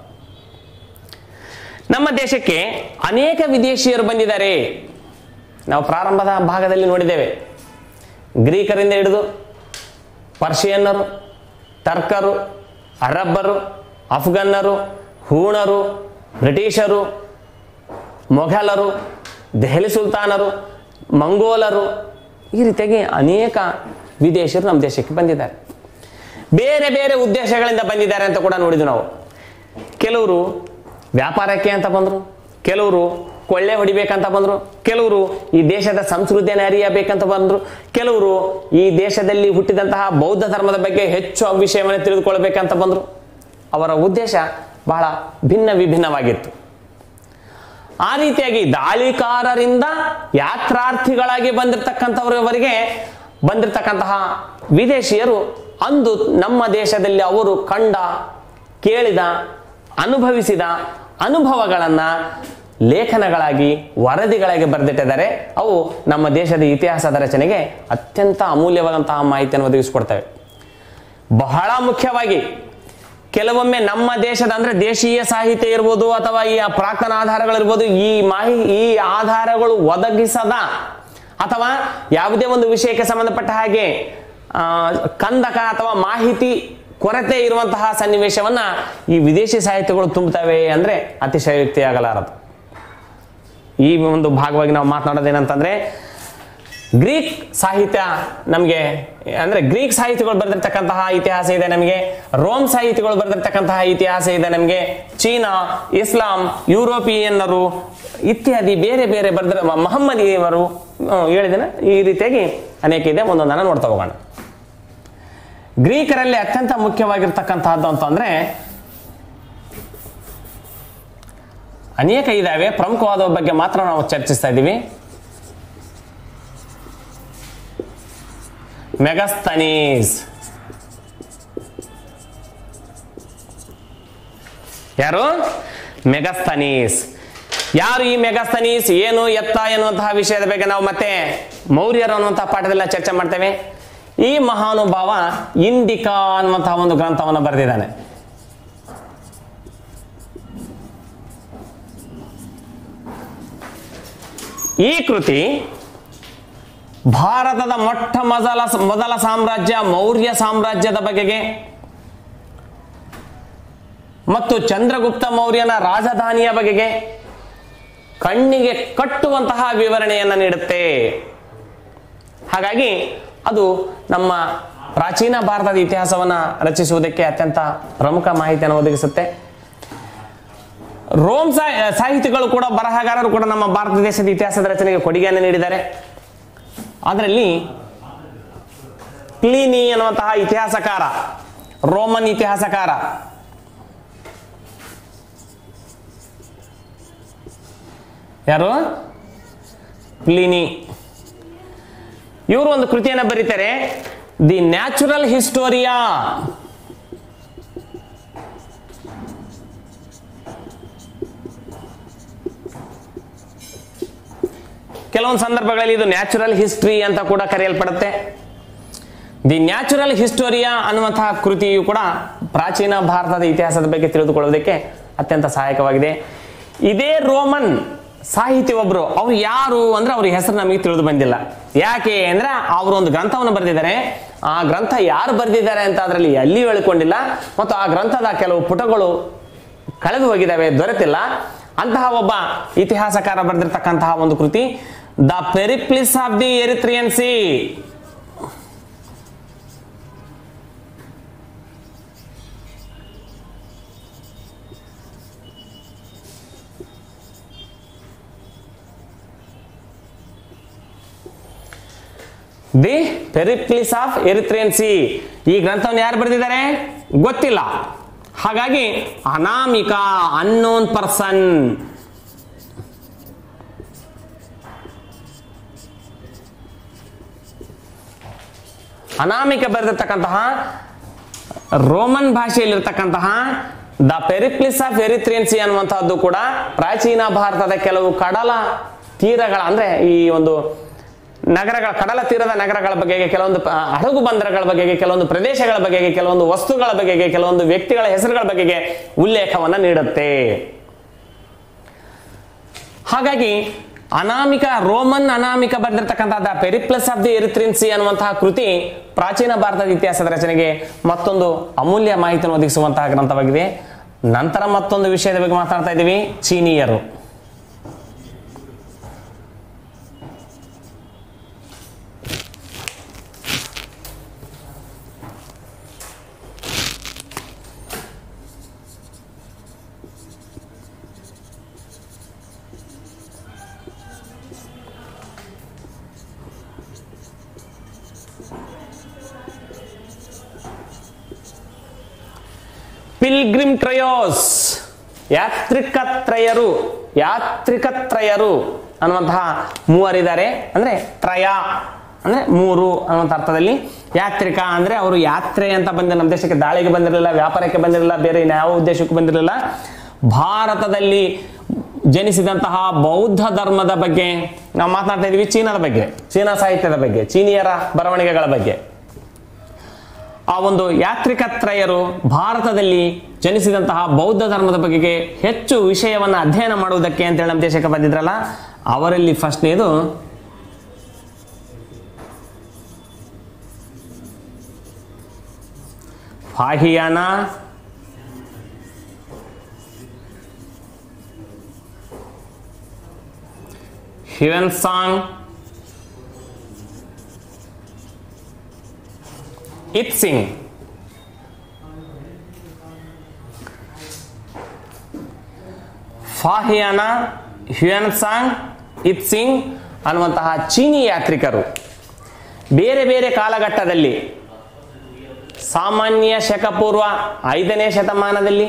ನಮ್ಮ ದೇಶಕ್ಕೆ ಅನೇಕ ವಿದೇಶಿಯರು ಬಂದಿದ್ದಾರೆ ನಾವು ಪ್ರಾರಂಭದ ಭಾಗದಲ್ಲಿ ನೋಡಿದ್ದೇವೆ ಗ್ರೀಕರಿಂದ ಹಿಡಿದು ಪರ್ಷಿಯನ್ನರು ಟರ್ಕರು ಅರಬ್ಬರು ಅಫ್ಘನ್ನರು ಹೂಣರು ಬ್ರಿಟಿಷರು ಮೊಘಲರು ದೆಹಲಿ ಸುಲ್ತಾನರು ಮಂಗೋಲರು ಈ ರೀತಿಯಾಗಿ ಅನೇಕ ವಿದೇಶಿಯರು ನಮ್ಮ ದೇಶಕ್ಕೆ ಬಂದಿದ್ದಾರೆ ಬೇರೆ ಬೇರೆ ಉದ್ದೇಶಗಳಿಂದ ಬಂದಿದ್ದಾರೆ ಅಂತ ಕೂಡ ನೋಡಿದ್ವಿ ನಾವು ಕೆಲವರು ವ್ಯಾಪಾರಕ್ಕೆ ಅಂತ ಬಂದರು ಕೆಲವರು ಕೊಳ್ಳೆ ಹೊಡಿಬೇಕಂತ ಬಂದರು ಕೆಲವರು ಈ ದೇಶದ ಸಂಸ್ಕೃತಿಯನ್ನು ಅರಿಯಬೇಕಂತ ಬಂದರು ಕೆಲವರು ಈ ದೇಶದಲ್ಲಿ ಹುಟ್ಟಿದಂತಹ ಬೌದ್ಧ ಧರ್ಮದ ಬಗ್ಗೆ ಹೆಚ್ಚು ವಿಷಯವನ್ನು ತಿಳಿದುಕೊಳ್ಬೇಕಂತ ಬಂದರು ಅವರ ಉದ್ದೇಶ ಬಹಳ ಭಿನ್ನ ವಿಭಿನ್ನವಾಗಿತ್ತು ಆ ರೀತಿಯಾಗಿ ದಾಳಿಕಾರರಿಂದ ಯಾತ್ರಾರ್ಥಿಗಳಾಗಿ ಬಂದಿರತಕ್ಕಂಥವರವರಿಗೆ ಬಂದಿರತಕ್ಕಂತಹ ವಿದೇಶಿಯರು ಅಂದು ನಮ್ಮ ದೇಶದಲ್ಲಿ ಅವರು ಕಂಡ ಕೇಳಿದ ಅನುಭವಿಸಿದ ಅನುಭವಗಳನ್ನು ಲೇಖನಗಳಾಗಿ ವರದಿಗಳಾಗಿ ಬರೆದಿಟ್ಟಿದ್ದಾರೆ ಅವು ನಮ್ಮ ದೇಶದ ಇತಿಹಾಸದ ರಚನೆಗೆ ಅತ್ಯಂತ ಅಮೂಲ್ಯವಾದಂತಹ ಮಾಹಿತಿಯನ್ನು ಒದಗಿಸಿಕೊಡ್ತವೆ ಬಹಳ ಮುಖ್ಯವಾಗಿ ಕೆಲವೊಮ್ಮೆ ನಮ್ಮ ದೇಶದ ಅಂದ್ರೆ ದೇಶೀಯ ಸಾಹಿತ್ಯ ಇರ್ಬೋದು ಅಥವಾ ಈ ಪ್ರಾಕ್ತನ ಆಧಾರಗಳಿರ್ಬೋದು ಈ ಮಾಹಿ ಈ ಆಧಾರಗಳು ಒದಗಿಸದ ಅಥವಾ ಯಾವುದೇ ಒಂದು ವಿಷಯಕ್ಕೆ ಸಂಬಂಧಪಟ್ಟ ಹಾಗೆ ಆ, ಕಂದಕ ಅಥವಾ ಮಾಹಿತಿ ಕೊರತೆ ಇರುವಂತಹ ಸನ್ನಿವೇಶವನ್ನ ಈ ವಿದೇಶಿ ಸಾಹಿತ್ಯಗಳು ತುಂಬುತ್ತವೆ ಅಂದ್ರೆ ಅತಿಶಯೋಕ್ತಿ ಆಗಲಾರದು ಈ ಒಂದು ಭಾಗವಾಗಿ ನಾವು ಮಾತನಾಡೋದೇನಂತಂದ್ರೆ ಗ್ರೀಕ್ ಸಾಹಿತ್ಯ ನಮಗೆ ಅಂದ್ರೆ ಗ್ರೀಕ್ ಸಾಹಿತ್ಯಗಳು ಬರೆದಿರ್ತಕ್ಕಂತಹ ಇತಿಹಾಸ ಇದೆ ನಮಗೆ ರೋಮ್ ಸಾಹಿತ್ಯಗಳು ಬರೆದಿರ್ತಕ್ಕಂತಹ ಇತಿಹಾಸ ಇದೆ ನಮಗೆ ಚೀನಾ ಇಸ್ಲಾಂ ಯುರೋಪಿಯನ್ನರು ಇತ್ಯಾದಿ ಬೇರೆ ಬೇರೆ ಬರೆದ ಮಹಮ್ಮದಿಯವರು ಹೇಳಿದಿನ ಈ ರೀತಿಯಾಗಿ ಅನೇಕ ಇದೆ ಒಂದೊಂದನ್ನು ನೋಡ್ತಾ ಹೋಗೋಣ ಗ್ರೀಕರಲ್ಲಿ ಅತ್ಯಂತ ಮುಖ್ಯವಾಗಿರ್ತಕ್ಕಂತಹದ್ದು ಅಂತಂದ್ರೆ ಅನೇಕ ಇದಾವೆ ಪ್ರಮುಖವಾದ ಬಗ್ಗೆ ಮಾತ್ರ ನಾವು ಚರ್ಚಿಸ್ತಾ ಇದ್ದೀವಿ ಮೆಗಸ್ತನೀಸ್ ಯಾರು ಮೆಗಸ್ತನೀಸ್ ಯಾರು ಈ ಮೆಗಸ್ತನೀಸ್ ಏನು ಎತ್ತ ಎನ್ನುವಂತಹ ವಿಷಯದ ಬಗ್ಗೆ ನಾವು ಮತ್ತೆ ಮೌರ್ಯರು ಅನ್ನುವಂತಹ ಪಾಠದಲ್ಲಿ ಚರ್ಚೆ ಮಾಡ್ತೇವೆ ಈ ಮಹಾನುಭಾವ ಇಂಡಿಕಾ ಅನ್ನುವಂತಹ ಒಂದು ಗ್ರಂಥವನ್ನು ಬರೆದಿದ್ದಾನೆ ಈ ಕೃತಿ ಭಾರತದ ಮೊಟ್ಟ ಮೊದಲ ಮೊದಲ ಸಾಮ್ರಾಜ್ಯ ಮೌರ್ಯ ಸಾಮ್ರಾಜ್ಯದ ಬಗೆಗೆ ಮತ್ತು ಚಂದ್ರಗುಪ್ತ ಮೌರ್ಯನ ರಾಜಧಾನಿಯ ಬಗೆಗೆ ಕಣ್ಣಿಗೆ ಕಟ್ಟುವಂತಹ ವಿವರಣೆಯನ್ನು ನೀಡುತ್ತೆ ಹಾಗಾಗಿ ಅದು ನಮ್ಮ ಪ್ರಾಚೀನ ಭಾರತದ ಇತಿಹಾಸವನ್ನು ರಚಿಸುವುದಕ್ಕೆ ಅತ್ಯಂತ ಪ್ರಮುಖ ಮಾಹಿತಿಯನ್ನು ಒದಗಿಸುತ್ತೆ ರೋಮ್ ಸಾ- ಸಾಹಿತಿಗಳು ಕೂಡ ಬರಹಗಾರರು ಕೂಡ ನಮ್ಮ ಭಾರತ ದೇಶದ ಇತಿಹಾಸದ ರಚನೆಗೆ ಕೊಡುಗೆಯನ್ನು ನೀಡಿದ್ದಾರೆ ಅದರಲ್ಲಿ ಪ್ಲೀನಿ ಅನ್ನುವಂತಹ ಇತಿಹಾಸಕಾರ ರೋಮನ್ ಇತಿಹಾಸಕಾರ ಯಾರು ಪ್ಲಿನಿ ಇವರು ಒಂದು ಕೃತಿಯನ್ನು ಬರೀತಾರೆ ದಿ ನ್ಯಾಚುರಲ್ ಹಿಸ್ಟೋರಿಯಾ ಕೆಲವೊಂದು ಸಂದರ್ಭಗಳಲ್ಲಿ ಇದು ನ್ಯಾಚುರಲ್ ಹಿಸ್ಟ್ರಿ ಅಂತ ಕೂಡ ಕರೆಯಲ್ಪಡುತ್ತೆ ದಿ ನ್ಯಾಚುರಲ್ ಹಿಸ್ಟೋರಿಯಾ ಅನ್ನುವಂತಹ ಕೃತಿಯು ಕೂಡ ಪ್ರಾಚೀನ ಭಾರತದ ಇತಿಹಾಸದ ಬಗ್ಗೆ ತಿಳಿದುಕೊಳ್ಳುವುದಕ್ಕೆ ಅತ್ಯಂತ ಸಹಾಯಕವಾಗಿದೆ ಇದೇ ರೋಮನ್ ಸಾಹಿತಿ ಒಬ್ರು ಅವ್ರು ಯಾರು ಅಂದ್ರೆ ಅವ್ರ ಹೆಸರು ನಮಗೆ ತಿಳಿದು ಬಂದಿಲ್ಲ ಯಾಕೆ ಅಂದ್ರೆ ಅವರು ಒಂದು ಗ್ರಂಥವನ್ನು ಬರೆದಿದ್ದಾರೆ ಆ ಗ್ರಂಥ ಯಾರು ಬರೆದಿದ್ದಾರೆ ಅಂತ ಅದರಲ್ಲಿ ಎಲ್ಲಿ ಹೇಳಿಕೊಂಡಿಲ್ಲ ಮತ್ತು ಆ ಗ್ರಂಥದ ಕೆಲವು ಪುಟಗಳು ಕಳೆದು ಹೋಗಿದ್ದಾವೆ ದೊರೆತಿಲ್ಲ ಅಂತಹ ಒಬ್ಬ ಇತಿಹಾಸಕಾರ ಬರೆದಿರ್ತಕ್ಕಂತಹ ಒಂದು ಕೃತಿ the Periplus of the Erythraean sea the Periplus of Erythraean sea ಈ ಗ್ರಂಥವನ್ನು ಯಾರು ಬರೆದಿದ್ದಾರೆ ಗೊತ್ತಿಲ್ಲ ಹಾಗಾಗಿ ಅನಾಮಿಕ ಅನ್ನೋನ್ ಪರ್ಸನ್ ಅನಾಮಿಕ ಬರೆದಿರ್ತಕ್ಕಂತಹ ರೋಮನ್ ಭಾಷೆಯಲ್ಲಿರ್ತಕ್ಕಂತಹ ದ ಪೆರಿಪ್ಲಿಸ್ ಆಫ್ ಎರಿತ್ರಿಯನ್ಸಿ ಅನ್ನುವಂತಹದ್ದು ಕೂಡ ಪ್ರಾಚೀನ ಭಾರತದ ಕೆಲವು ಕಡಲ ತೀರಗಳ ಅಂದ್ರೆ ಈ ಒಂದು ನಗರಗಳ ಕಡಲ ತೀರದ ನಗರಗಳ ಬಗೆಗೆ ಕೆಲವೊಂದು ಆ, ಹಡಗು ಬಂದರಗಳ ಬಗೆಗೆ ಕೆಲವೊಂದು ಪ್ರದೇಶಗಳ ಬಗೆಗೆ ಕೆಲವೊಂದು ವಸ್ತುಗಳ ಬಗೆಗೆ ಕೆಲವೊಂದು ವ್ಯಕ್ತಿಗಳ ಹೆಸರುಗಳ ಬಗೆಗೆ ಉಲ್ಲೇಖವನ್ನ ನೀಡುತ್ತೆ ಹಾಗಾಗಿ ಅನಾಮಿಕ ರೋಮನ್ ಅನಾಮಿಕ ಬರೆದಿರ್ತಕ್ಕಂತಹ ಪೆರಿಪ್ಲಸ್ ಆಫ್ ದಿ ಎರಿತ್ರಿನ್ಸಿ ಅನ್ನುವಂತಹ ಕೃತಿ ಪ್ರಾಚೀನ ಭಾರತದ ಇತಿಹಾಸದ ರಚನೆಗೆ ಮತ್ತೊಂದು ಅಮೂಲ್ಯ ಮಾಹಿತಿಯನ್ನು ಒದಗಿಸುವಂತಹ ಗ್ರಂಥವಾಗಿದೆ ನಂತರ ಮತ್ತೊಂದು ವಿಷಯದ ಬಗ್ಗೆ ಮಾತಾಡ್ತಾ ಇದ್ದೀವಿ ಚೀನೀಯರು ಪಿಲ್ಗ್ರಿಮ್ ಟ್ರಯೋಸ್ ಯಾತ್ರಿಕತ್ರಯರು ಯಾತ್ರಿಕತ್ರಯರು ಅನ್ನುವಂತಹ ಮೂವರಿದ್ದಾರೆ ಅಂದ್ರೆ ತ್ರಯ ಅಂದ್ರೆ ಮೂರು ಅನ್ನುವಂಥ ಅರ್ಥದಲ್ಲಿ ಯಾತ್ರಿಕ ಅಂದ್ರೆ ಅವರು ಯಾತ್ರೆ ಅಂತ ಬಂದ ನಮ್ಮ ದೇಶಕ್ಕೆ ದಾಳಿಗೆ ಬಂದಿರಲಿಲ್ಲ ವ್ಯಾಪಾರಕ್ಕೆ ಬಂದಿರಲಿಲ್ಲ ಬೇರೆ ಯಾವ ಉದ್ದೇಶಕ್ಕೂ ಬಂದಿರಲಿಲ್ಲ ಭಾರತದಲ್ಲಿ ಜನಿಸಿದಂತಹ ಬೌದ್ಧ ಧರ್ಮದ ಬಗ್ಗೆ ನಾವು ಮಾತನಾಡ್ತಾ ಇದೀವಿ ಚೀನಾದ ಬಗ್ಗೆ ಚೀನಾ ಸಾಹಿತ್ಯದ ಬಗ್ಗೆ ಚೀನಿಯರ ಬರವಣಿಗೆಗಳ ಬಗ್ಗೆ ಆ ಒಂದು ಯಾತ್ರಿಕತ್ರಯರು ಭಾರತದಲ್ಲಿ ಜನಿಸಿದಂತಹ ಬೌದ್ಧ ಧರ್ಮದ ಬಗೆಗೆ ಹೆಚ್ಚು ವಿಷಯವನ್ನ ಅಧ್ಯಯನ ಮಾಡುವುದಕ್ಕೆ ಅಂತೇಳಿ ನಮ್ಮ ದೇಶಕ್ಕೆ ಬಂದಿದ್ರಲ್ಲ ಅವರಲ್ಲಿ ಫಸ್ಟ್ನೇದು ಫಾಹಿಯಾನ ಹಿವೆನ್ಸಾಂಗ್ ಇತ್ ಸಿಂಗ್ ಫಾಹಿಯಾನ ಹ್ಯುಯನ್ಸಾಂಗ್ ಇತ್ ಸಿಂಗ್ ಅನ್ನುವಂತಹ ಚೀನಿ ಯಾತ್ರಿಕರು ಬೇರೆ ಬೇರೆ ಕಾಲಘಟ್ಟದಲ್ಲಿ ಸಾಮಾನ್ಯ ಶಕಪೂರ್ವ ಐದನೇ ಶತಮಾನದಲ್ಲಿ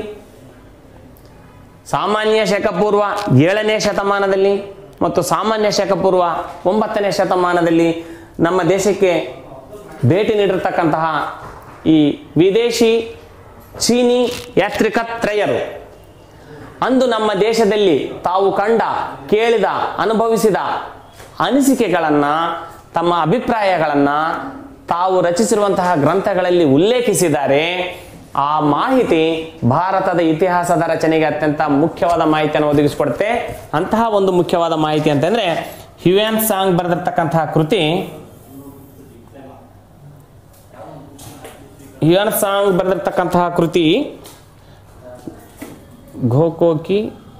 ಸಾಮಾನ್ಯ ಶಕಪೂರ್ವ ಏಳನೇ ಶತಮಾನದಲ್ಲಿ ಮತ್ತು ಸಾಮಾನ್ಯ ಶಕಪೂರ್ವ ಒಂಬತ್ತನೇ ಶತಮಾನದಲ್ಲಿ ನಮ್ಮ ದೇಶಕ್ಕೆ ಭೇಟಿ ನೀಡಿರ್ತಕ್ಕಂತಹ ಈ ವಿದೇಶಿ ಚೀನಿ ಯಾತ್ರಿಕ ತ್ರಯರು ಅಂದು ನಮ್ಮ ದೇಶದಲ್ಲಿ ತಾವು ಕಂಡ ಕೇಳಿದ ಅನುಭವಿಸಿದ ಅನಿಸಿಕೆಗಳನ್ನು ತಮ್ಮ ಅಭಿಪ್ರಾಯಗಳನ್ನು ತಾವು ರಚಿಸಿರುವಂತಹ ಗ್ರಂಥಗಳಲ್ಲಿ ಉಲ್ಲೇಖಿಸಿದ್ದಾರೆ ಆ ಮಾಹಿತಿ ಭಾರತದ ಇತಿಹಾಸದ ರಚನೆಗೆ ಅತ್ಯಂತ ಮುಖ್ಯವಾದ ಮಾಹಿತಿಯನ್ನು ಒದಗಿಸಿಕೊಡುತ್ತೆ ಅಂತಹ ಒಂದು ಮುಖ್ಯವಾದ ಮಾಹಿತಿ ಅಂತಂದ್ರೆ ಹ್ಯುಯನ್ ಸಾಂಗ್ ಬರೆದಿರ್ತಕ್ಕಂತಹ ಕೃತಿ ಹ್ಯುಯನ್ ಸಾಂಗ್ ಬರೆದಿರ್ತಕ್ಕಂತಹ ಕೃತಿ ಘೋಕೋಕಿ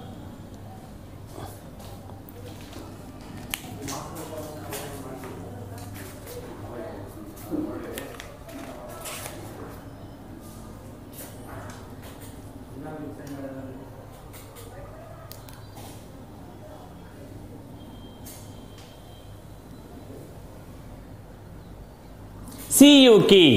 ಸಿಯುಕಿ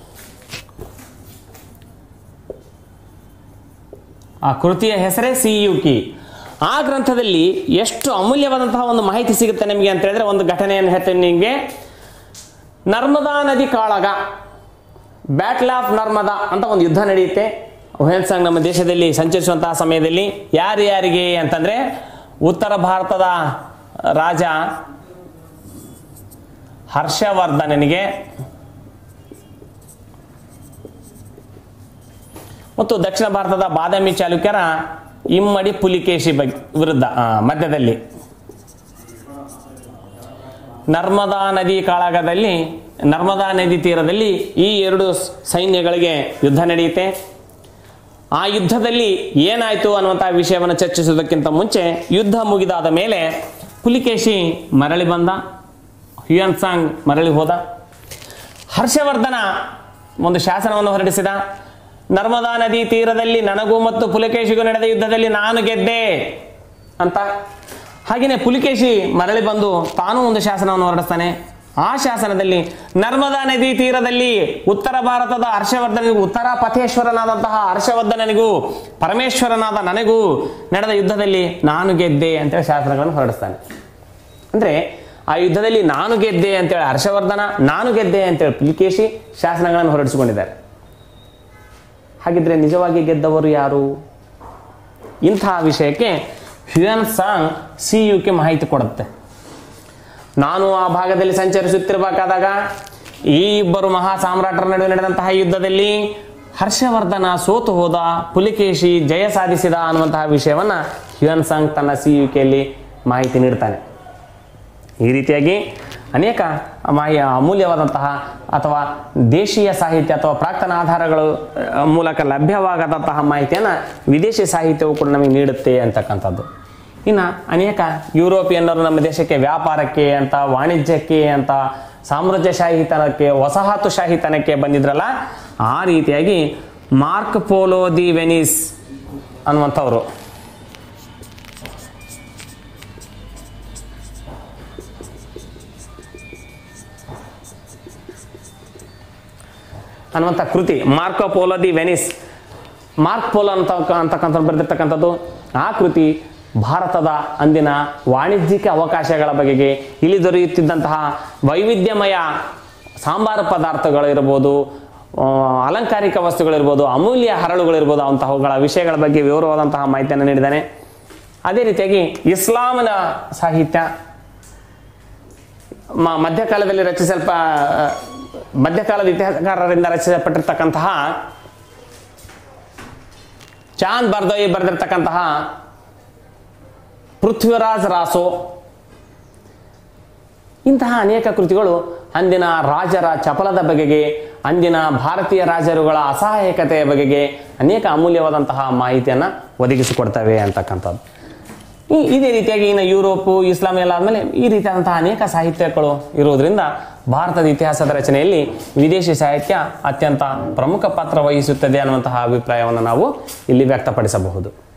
ಆ ಕೃತಿಯ ಹೆಸರೇ ಸಿಯುಕಿ ಆ ಗ್ರಂಥದಲ್ಲಿ ಎಷ್ಟು ಅಮೂಲ್ಯವಾದಂತಹ ಒಂದು ಮಾಹಿತಿ ಸಿಗುತ್ತೆ ನಿಮಗೆ ಅಂತ ಹೇಳಿದ್ರೆ ಒಂದು ಘಟನೆಯನ್ನು ಹೇಳ್ತೇನೆ ನಿಮಗೆ ನರ್ಮದಾ ನದಿ ಕಾಳಗ ಬ್ಯಾಟಲ್ ಆಫ್ ನರ್ಮದಾ ಅಂತ ಒಂದು ಯುದ್ಧ ನಡೆಯುತ್ತೆ ಹುಯನ್ ಸಾಂಗ್ ನಮ್ಮ ದೇಶದಲ್ಲಿ ಸಂಚರಿಸುವಂತಹ ಸಮಯದಲ್ಲಿ ಯಾರ್ಯಾರಿಗೆ ಅಂತಂದ್ರೆ ಉತ್ತರ ಭಾರತದ ರಾಜ ಹರ್ಷವರ್ಧನನಿಗೆ ಮತ್ತು ದಕ್ಷಿಣ ಭಾರತದ ಬಾದಾಮಿ ಚಾಲುಕ್ಯರ ಇಮ್ಮಡಿ ಪುಲಿಕೇಶಿ ಬಗ್ಗೆ ವಿರುದ್ಧ ಆ, ಮಧ್ಯದಲ್ಲಿ ನರ್ಮದಾ ನದಿ ಕಾಳಗದಲ್ಲಿ ನರ್ಮದಾ ನದಿ ತೀರದಲ್ಲಿ ಈ ಎರಡು ಸ್- ಸೈನ್ಯಗಳಿಗೆ ಯುದ್ಧ ನಡೆಯುತ್ತೆ ಆ ಯುದ್ಧದಲ್ಲಿ ಏನಾಯಿತು ಅನ್ನುವಂತಹ ವಿಷಯವನ್ನು ಚರ್ಚಿಸುವುದಕ್ಕಿಂತ ಮುಂಚೆ ಯುದ್ಧ ಮುಗಿದಾದ ಮೇಲೆ ಪುಲಿಕೇಶಿ ಮರಳಿ ಬಂದ ಹ್ಯುಯನ್ ಸಾಂಗ್ ಮರಳಿ ಹೋದ ಹರ್ಷವರ್ಧನ ಒಂದು ಶಾಸನವನ್ನು ಹೊರಡಿಸಿದ ನರ್ಮದಾ ನದಿ ತೀರದಲ್ಲಿ ನನಗೂ ಮತ್ತು ಪುಲಿಕೇಶಿಗೂ ನಡೆದ ಯುದ್ಧದಲ್ಲಿ ನಾನು ಗೆದ್ದೆ ಅಂತ ಹಾಗೆಯೇ ಪುಲಿಕೇಶಿ ಮರಳಿ ಬಂದು ತಾನೂ ಒಂದು ಶಾಸನವನ್ನು ಹೊರಡಿಸ್ತಾನೆ ಆ ಶಾಸನದಲ್ಲಿ ನರ್ಮದಾ ನದಿ ತೀರದಲ್ಲಿ ಉತ್ತರ ಭಾರತದ ಹರ್ಷವರ್ಧನಿಗೂ ಉತ್ತರ ಪಥೇಶ್ವರನಾದಂತಹ ಹರ್ಷವರ್ಧನನಿಗೂ ಪರಮೇಶ್ವರನಾದ ನನಗೂ ನಡೆದ ಯುದ್ಧದಲ್ಲಿ ನಾನು ಗೆದ್ದೆ ಅಂತೇಳಿ ಶಾಸನಗಳನ್ನು ಹೊರಡಿಸ್ತಾನೆ ಅಂದ್ರೆ ಆ ಯುದ್ಧದಲ್ಲಿ ನಾನು ಗೆದ್ದೆ ಅಂತೇಳಿ ಹರ್ಷವರ್ಧನ ನಾನು ಗೆದ್ದೆ ಅಂತೇಳಿ ಪುಲಿಕೇಶಿ ಶಾಸನಗಳನ್ನು ಹೊರಡಿಸಿಕೊಂಡಿದ್ದಾರೆ ಹಾಗಿದ್ರೆ ನಿಜವಾಗಿ ಗೆದ್ದವರು ಯಾರು ಇಂತಹ ವಿಷಯಕ್ಕೆ ಹ್ಯುಯನ್ ಸಾಂಗ್ ಸಿ ಯುಕ್ಕೆ ಮಾಹಿತಿ ಕೊಡುತ್ತೆ ನಾನು ಆ ಭಾಗದಲ್ಲಿ ಸಂಚರಿಸುತ್ತಿರಬೇಕಾದಾಗ ಈ ಇಬ್ಬರು ಮಹಾ ಸಾಮ್ರಾಟರ ನಡುವೆ ನಡೆದಂತಹ ಯುದ್ಧದಲ್ಲಿ ಹರ್ಷವರ್ಧನ ಸೋತು ಹೋದ ಪುಲಿಕೇಶಿ ಜಯ ಸಾಧಿಸಿದ ಅನ್ನುವಂತಹ ವಿಷಯವನ್ನ ಹ್ಯುಯನ್ ಸಾಂಗ್ ತನ್ನ ಸಿ ಯುಕೆಯಲ್ಲಿ ಮಾಹಿತಿ ನೀಡ್ತಾನೆ ಈ ರೀತಿಯಾಗಿ ಅನೇಕ ಮಾಹಿಯ ಅಮೂಲ್ಯವಾದಂತಹ ಅಥವಾ ದೇಶೀಯ ಸಾಹಿತ್ಯ ಅಥವಾ ಪ್ರಾಕ್ತನ ಆಧಾರಗಳು ಅಹ್, ಮೂಲಕ ಲಭ್ಯವಾಗದಂತಹ ಮಾಹಿತಿಯನ್ನು ವಿದೇಶಿ ಸಾಹಿತ್ಯವು ಕೂಡ ನಮಗೆ ನೀಡುತ್ತೆ ಅಂತಕ್ಕಂಥದ್ದು ಇನ್ನು ಅನೇಕ ಯುರೋಪಿಯನ್ನರು ನಮ್ಮ ದೇಶಕ್ಕೆ ವ್ಯಾಪಾರಕ್ಕೆ ಅಂತ ವಾಣಿಜ್ಯಕ್ಕೆ ಅಂತ ಸಾಮ್ರಾಜ್ಯಶಾಹಿತನಕ್ಕೆ ವಸಾಹತುಶಾಹಿತನಕ್ಕೆ ಬಂದಿದ್ರಲ್ಲ ಆ ರೀತಿಯಾಗಿ ಮಾರ್ಕ್ ಪೋಲೋ ದಿ ವೆನಿಸ್ ಅನ್ನುವಂಥವ್ರು ಅನ್ನುವಂಥ ಕೃತಿ Marco Polo the Venice Mark Polo ಅಂತ ಅಂತಕ್ಕಂಥ ಬರೆದಿರ್ತಕ್ಕಂಥದ್ದು ಆ ಕೃತಿ ಭಾರತದ ಅಂದಿನ ವಾಣಿಜ್ಯಿಕ ಅವಕಾಶಗಳ ಬಗೆಗೆ ಇಲ್ಲಿ ದೊರೆಯುತ್ತಿದ್ದಂತಹ ವೈವಿಧ್ಯಮಯ ಸಾಂಬಾರು ಪದಾರ್ಥಗಳಿರ್ಬೋದು ಆ, ಅಲಂಕಾರಿಕ ವಸ್ತುಗಳಿರ್ಬೋದು ಅಮೂಲ್ಯ ಹರಳುಗಳಿರ್ಬೋದು ಅಂತಹವುಗಳ ವಿಷಯಗಳ ಬಗ್ಗೆ ವಿವರವಾದಂತಹ ಮಾಹಿತಿಯನ್ನು ನೀಡಿದ್ದಾನೆ ಅದೇ ರೀತಿಯಾಗಿ ಇಸ್ಲಾಮಿನ ಸಾಹಿತ್ಯ ಮ- ಮಧ್ಯಕಾಲದಲ್ಲಿ ರಚಿಸಲ್ಪ ಆ, ಮಧ್ಯಕಾಲದ ಇತಿಹಾಸಕಾರರಿಂದ ರಚಿಸಲ್ಪಟ್ಟಿರ್ತಕ್ಕಂತಹ ಚಾಂದ್ ಬರ್ದೋಯಿ ಬರೆದಿರ್ತಕ್ಕಂತಹ ಪೃಥ್ವಿರಾಜ್ ರಾಸೋ ಇಂತಹ ಅನೇಕ ಕೃತಿಗಳು ಅಂದಿನ ರಾಜರ ಚಪಲದ ಬಗೆಗೆ ಅಂದಿನ ಭಾರತೀಯ ರಾಜರುಗಳ ಅಸಹಾಯಕತೆಯ ಬಗೆಗೆ ಅನೇಕ ಅಮೂಲ್ಯವಾದಂತಹ ಮಾಹಿತಿಯನ್ನು ಒದಗಿಸಿಕೊಡ್ತವೆ ಅಂತಕ್ಕಂಥದ್ದು ಈ ಇದೇ ರೀತಿಯಾಗಿ ಇನ್ನು ಯುರೋಪು ಇಸ್ಲಾಂ ಎಲ್ಲ ಆದಮೇಲೆ ಈ ರೀತಿಯಾದಂತಹ ಅನೇಕ ಸಾಹಿತ್ಯಗಳು ಇರುವುದರಿಂದ ಭಾರತದ ಇತಿಹಾಸದ ರಚನೆಯಲ್ಲಿ ವಿದೇಶಿ ಸಾಹಿತ್ಯ ಅತ್ಯಂತ ಪ್ರಮುಖ ಪಾತ್ರ ವಹಿಸುತ್ತದೆ ಅನ್ನುವಂತಹ ಅಭಿಪ್ರಾಯವನ್ನು ನಾವು ಇಲ್ಲಿ ವ್ಯಕ್ತಪಡಿಸಬಹುದು